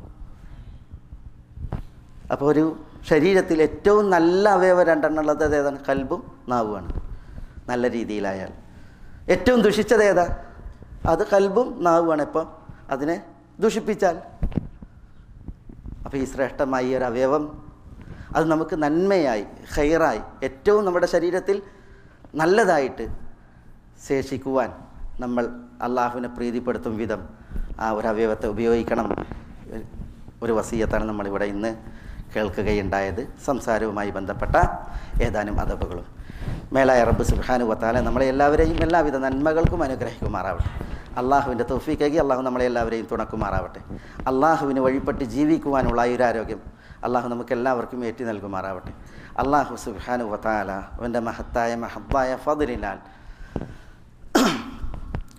അപ്പോൾ ഒരു ശരീരത്തിൽ ഏറ്റവും നല്ല അവയവം രണ്ടെണ്ണം ഉള്ളത് ഏതാണ് കൽബും നാവുമാണ് നല്ല രീതിയിലായാൽ ഏറ്റവും ദുഷിച്ചത് ഏതാ അത് കൽബും നാവുമാണ് ഇപ്പം അതിനെ ദുഷിപ്പിച്ചാൽ അപ്പോൾ ഈ ശ്രേഷ്ഠമായ ഈ ഒരു അവയവം അത് നമുക്ക് നന്മയായി ഹൈറായി ഏറ്റവും നമ്മുടെ ശരീരത്തിൽ നല്ലതായിട്ട് ശേഷിക്കുവാൻ നമ്മൾ അള്ളാഹുവിനെ പ്രീതിപ്പെടുത്തും വിധം ആ ഒരു അവയവത്തെ ഉപയോഗിക്കണം ഒരു വസീയത്താണ് നമ്മളിവിടെ ഇന്ന് കേൾക്കുകയുണ്ടായത് സംസാരവുമായി ബന്ധപ്പെട്ട ഏതാനും അതവുകളും മേലായ റബ്ബ് സുബാനു വത്താല നമ്മളെ എല്ലാവരെയും എല്ലാവിധ നന്മകൾക്കും അനുഗ്രഹിക്കുമാറാവട്ടെ അള്ളാഹുവിൻ്റെ തൊഫീക്കാക്കി അള്ളാഹു നമ്മളെ എല്ലാവരെയും തുണക്കുമാറാവട്ടെ അള്ളാഹുവിന് വഴിപ്പെട്ട് ജീവിക്കുവാനുള്ള ആയുരാരോഗ്യം അള്ളാഹു നമുക്ക് എല്ലാവർക്കും ഏറ്റി നൽകുമാറാവട്ടെ അള്ളാഹു സുബാനു വത്താല അവൻ്റെ മഹത്തായ മഹബായ ഫതിലിനാൽ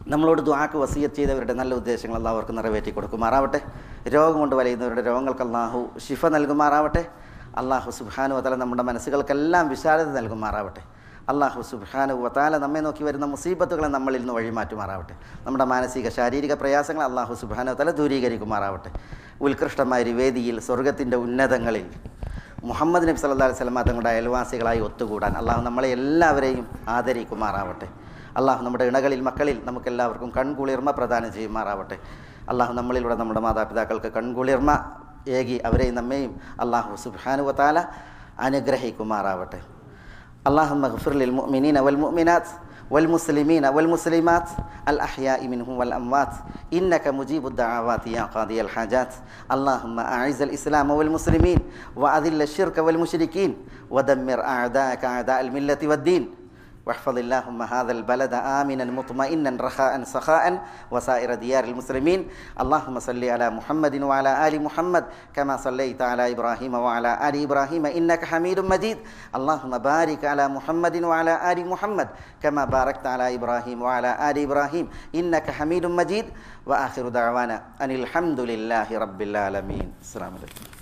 നമ്മളോട് ദ്വാക്ക് വസീയത്ത് ചെയ്തവരുടെ നല്ല ഉദ്ദേശങ്ങൾ അള്ളാഹു അവർക്ക് നിറവേറ്റി കൊടുക്കുമാറാവട്ടെ രോഗം കൊണ്ട് വലയുന്നവരുടെ രോഗങ്ങൾക്ക് അള്ളാഹു ഷിഫ നൽകുമാറാവട്ടെ അള്ളാഹു സുബാനു വതല നമ്മുടെ മനസ്സുകൾക്കെല്ലാം വിശാലത നൽകുമാറാവട്ടെ അള്ളാഹു സുബാനു വതാല നമ്മെ നോക്കി വരുന്ന മുസീബത്തുകളെ നമ്മളിൽ നിന്ന് വഴിമാറ്റുമാറാവട്ടെ നമ്മുടെ മാനസിക ശാരീരിക പ്രയാസങ്ങൾ അള്ളാഹു സുബാനു വതല ദൂരീകരിക്കുമാറാവട്ടെ ഉത്കൃഷ്ടമായ ഒരു വേദിയിൽ സ്വർഗത്തിൻ്റെ ഉന്നതങ്ങളിൽ മുഹമ്മദ് നബി സല്ലാ അലൈഹി സ്വലമ തങ്ങളുടെ അയൽവാസികളായി ഒത്തുകൂടാൻ അള്ളാഹു നമ്മളെ എല്ലാവരെയും ആദരിക്കുമാറാവട്ടെ അള്ളാഹു നമ്മുടെ ഇണകളിൽ മക്കളിൽ നമുക്കെല്ലാവർക്കും കൺകുളിർമ പ്രദാനം ചെയ്യുമാറാവട്ടെ അള്ളാഹു നമ്മളിലൂടെ നമ്മുടെ മാതാപിതാക്കൾക്ക് കൺകുളിർമ ഏകി അവരെയും നമ്മെയും അള്ളാഹു സുബാനുവത്താല അനുഗ്രഹിക്കുമാറാവട്ടെ اللهم اغفر للمؤمنين والمؤمنات والمسلمين والمسلمات الأحياء منهم والأموات إنك مجيب الدعوات يا قاضي الحاجات اللهم أعز الإسلام والمسلمين وأذل الشرك والمشركين ودمر أعداءك أعداء الملة والدين واحفظ اللهم هذا البلد آمنا مطمئنا رخاء سخاء وسائر ديار المسلمين اللهم صل على محمد وعلى آل محمد كما صليت على إبراهيم وعلى آل إبراهيم إنك حميد مجيد اللهم بارك على محمد وعلى آل محمد كما باركت على إبراهيم وعلى آل إبراهيم إنك حميد مجيد وآخر دعوانا أن الحمد لله رب العالمين السلام عليكم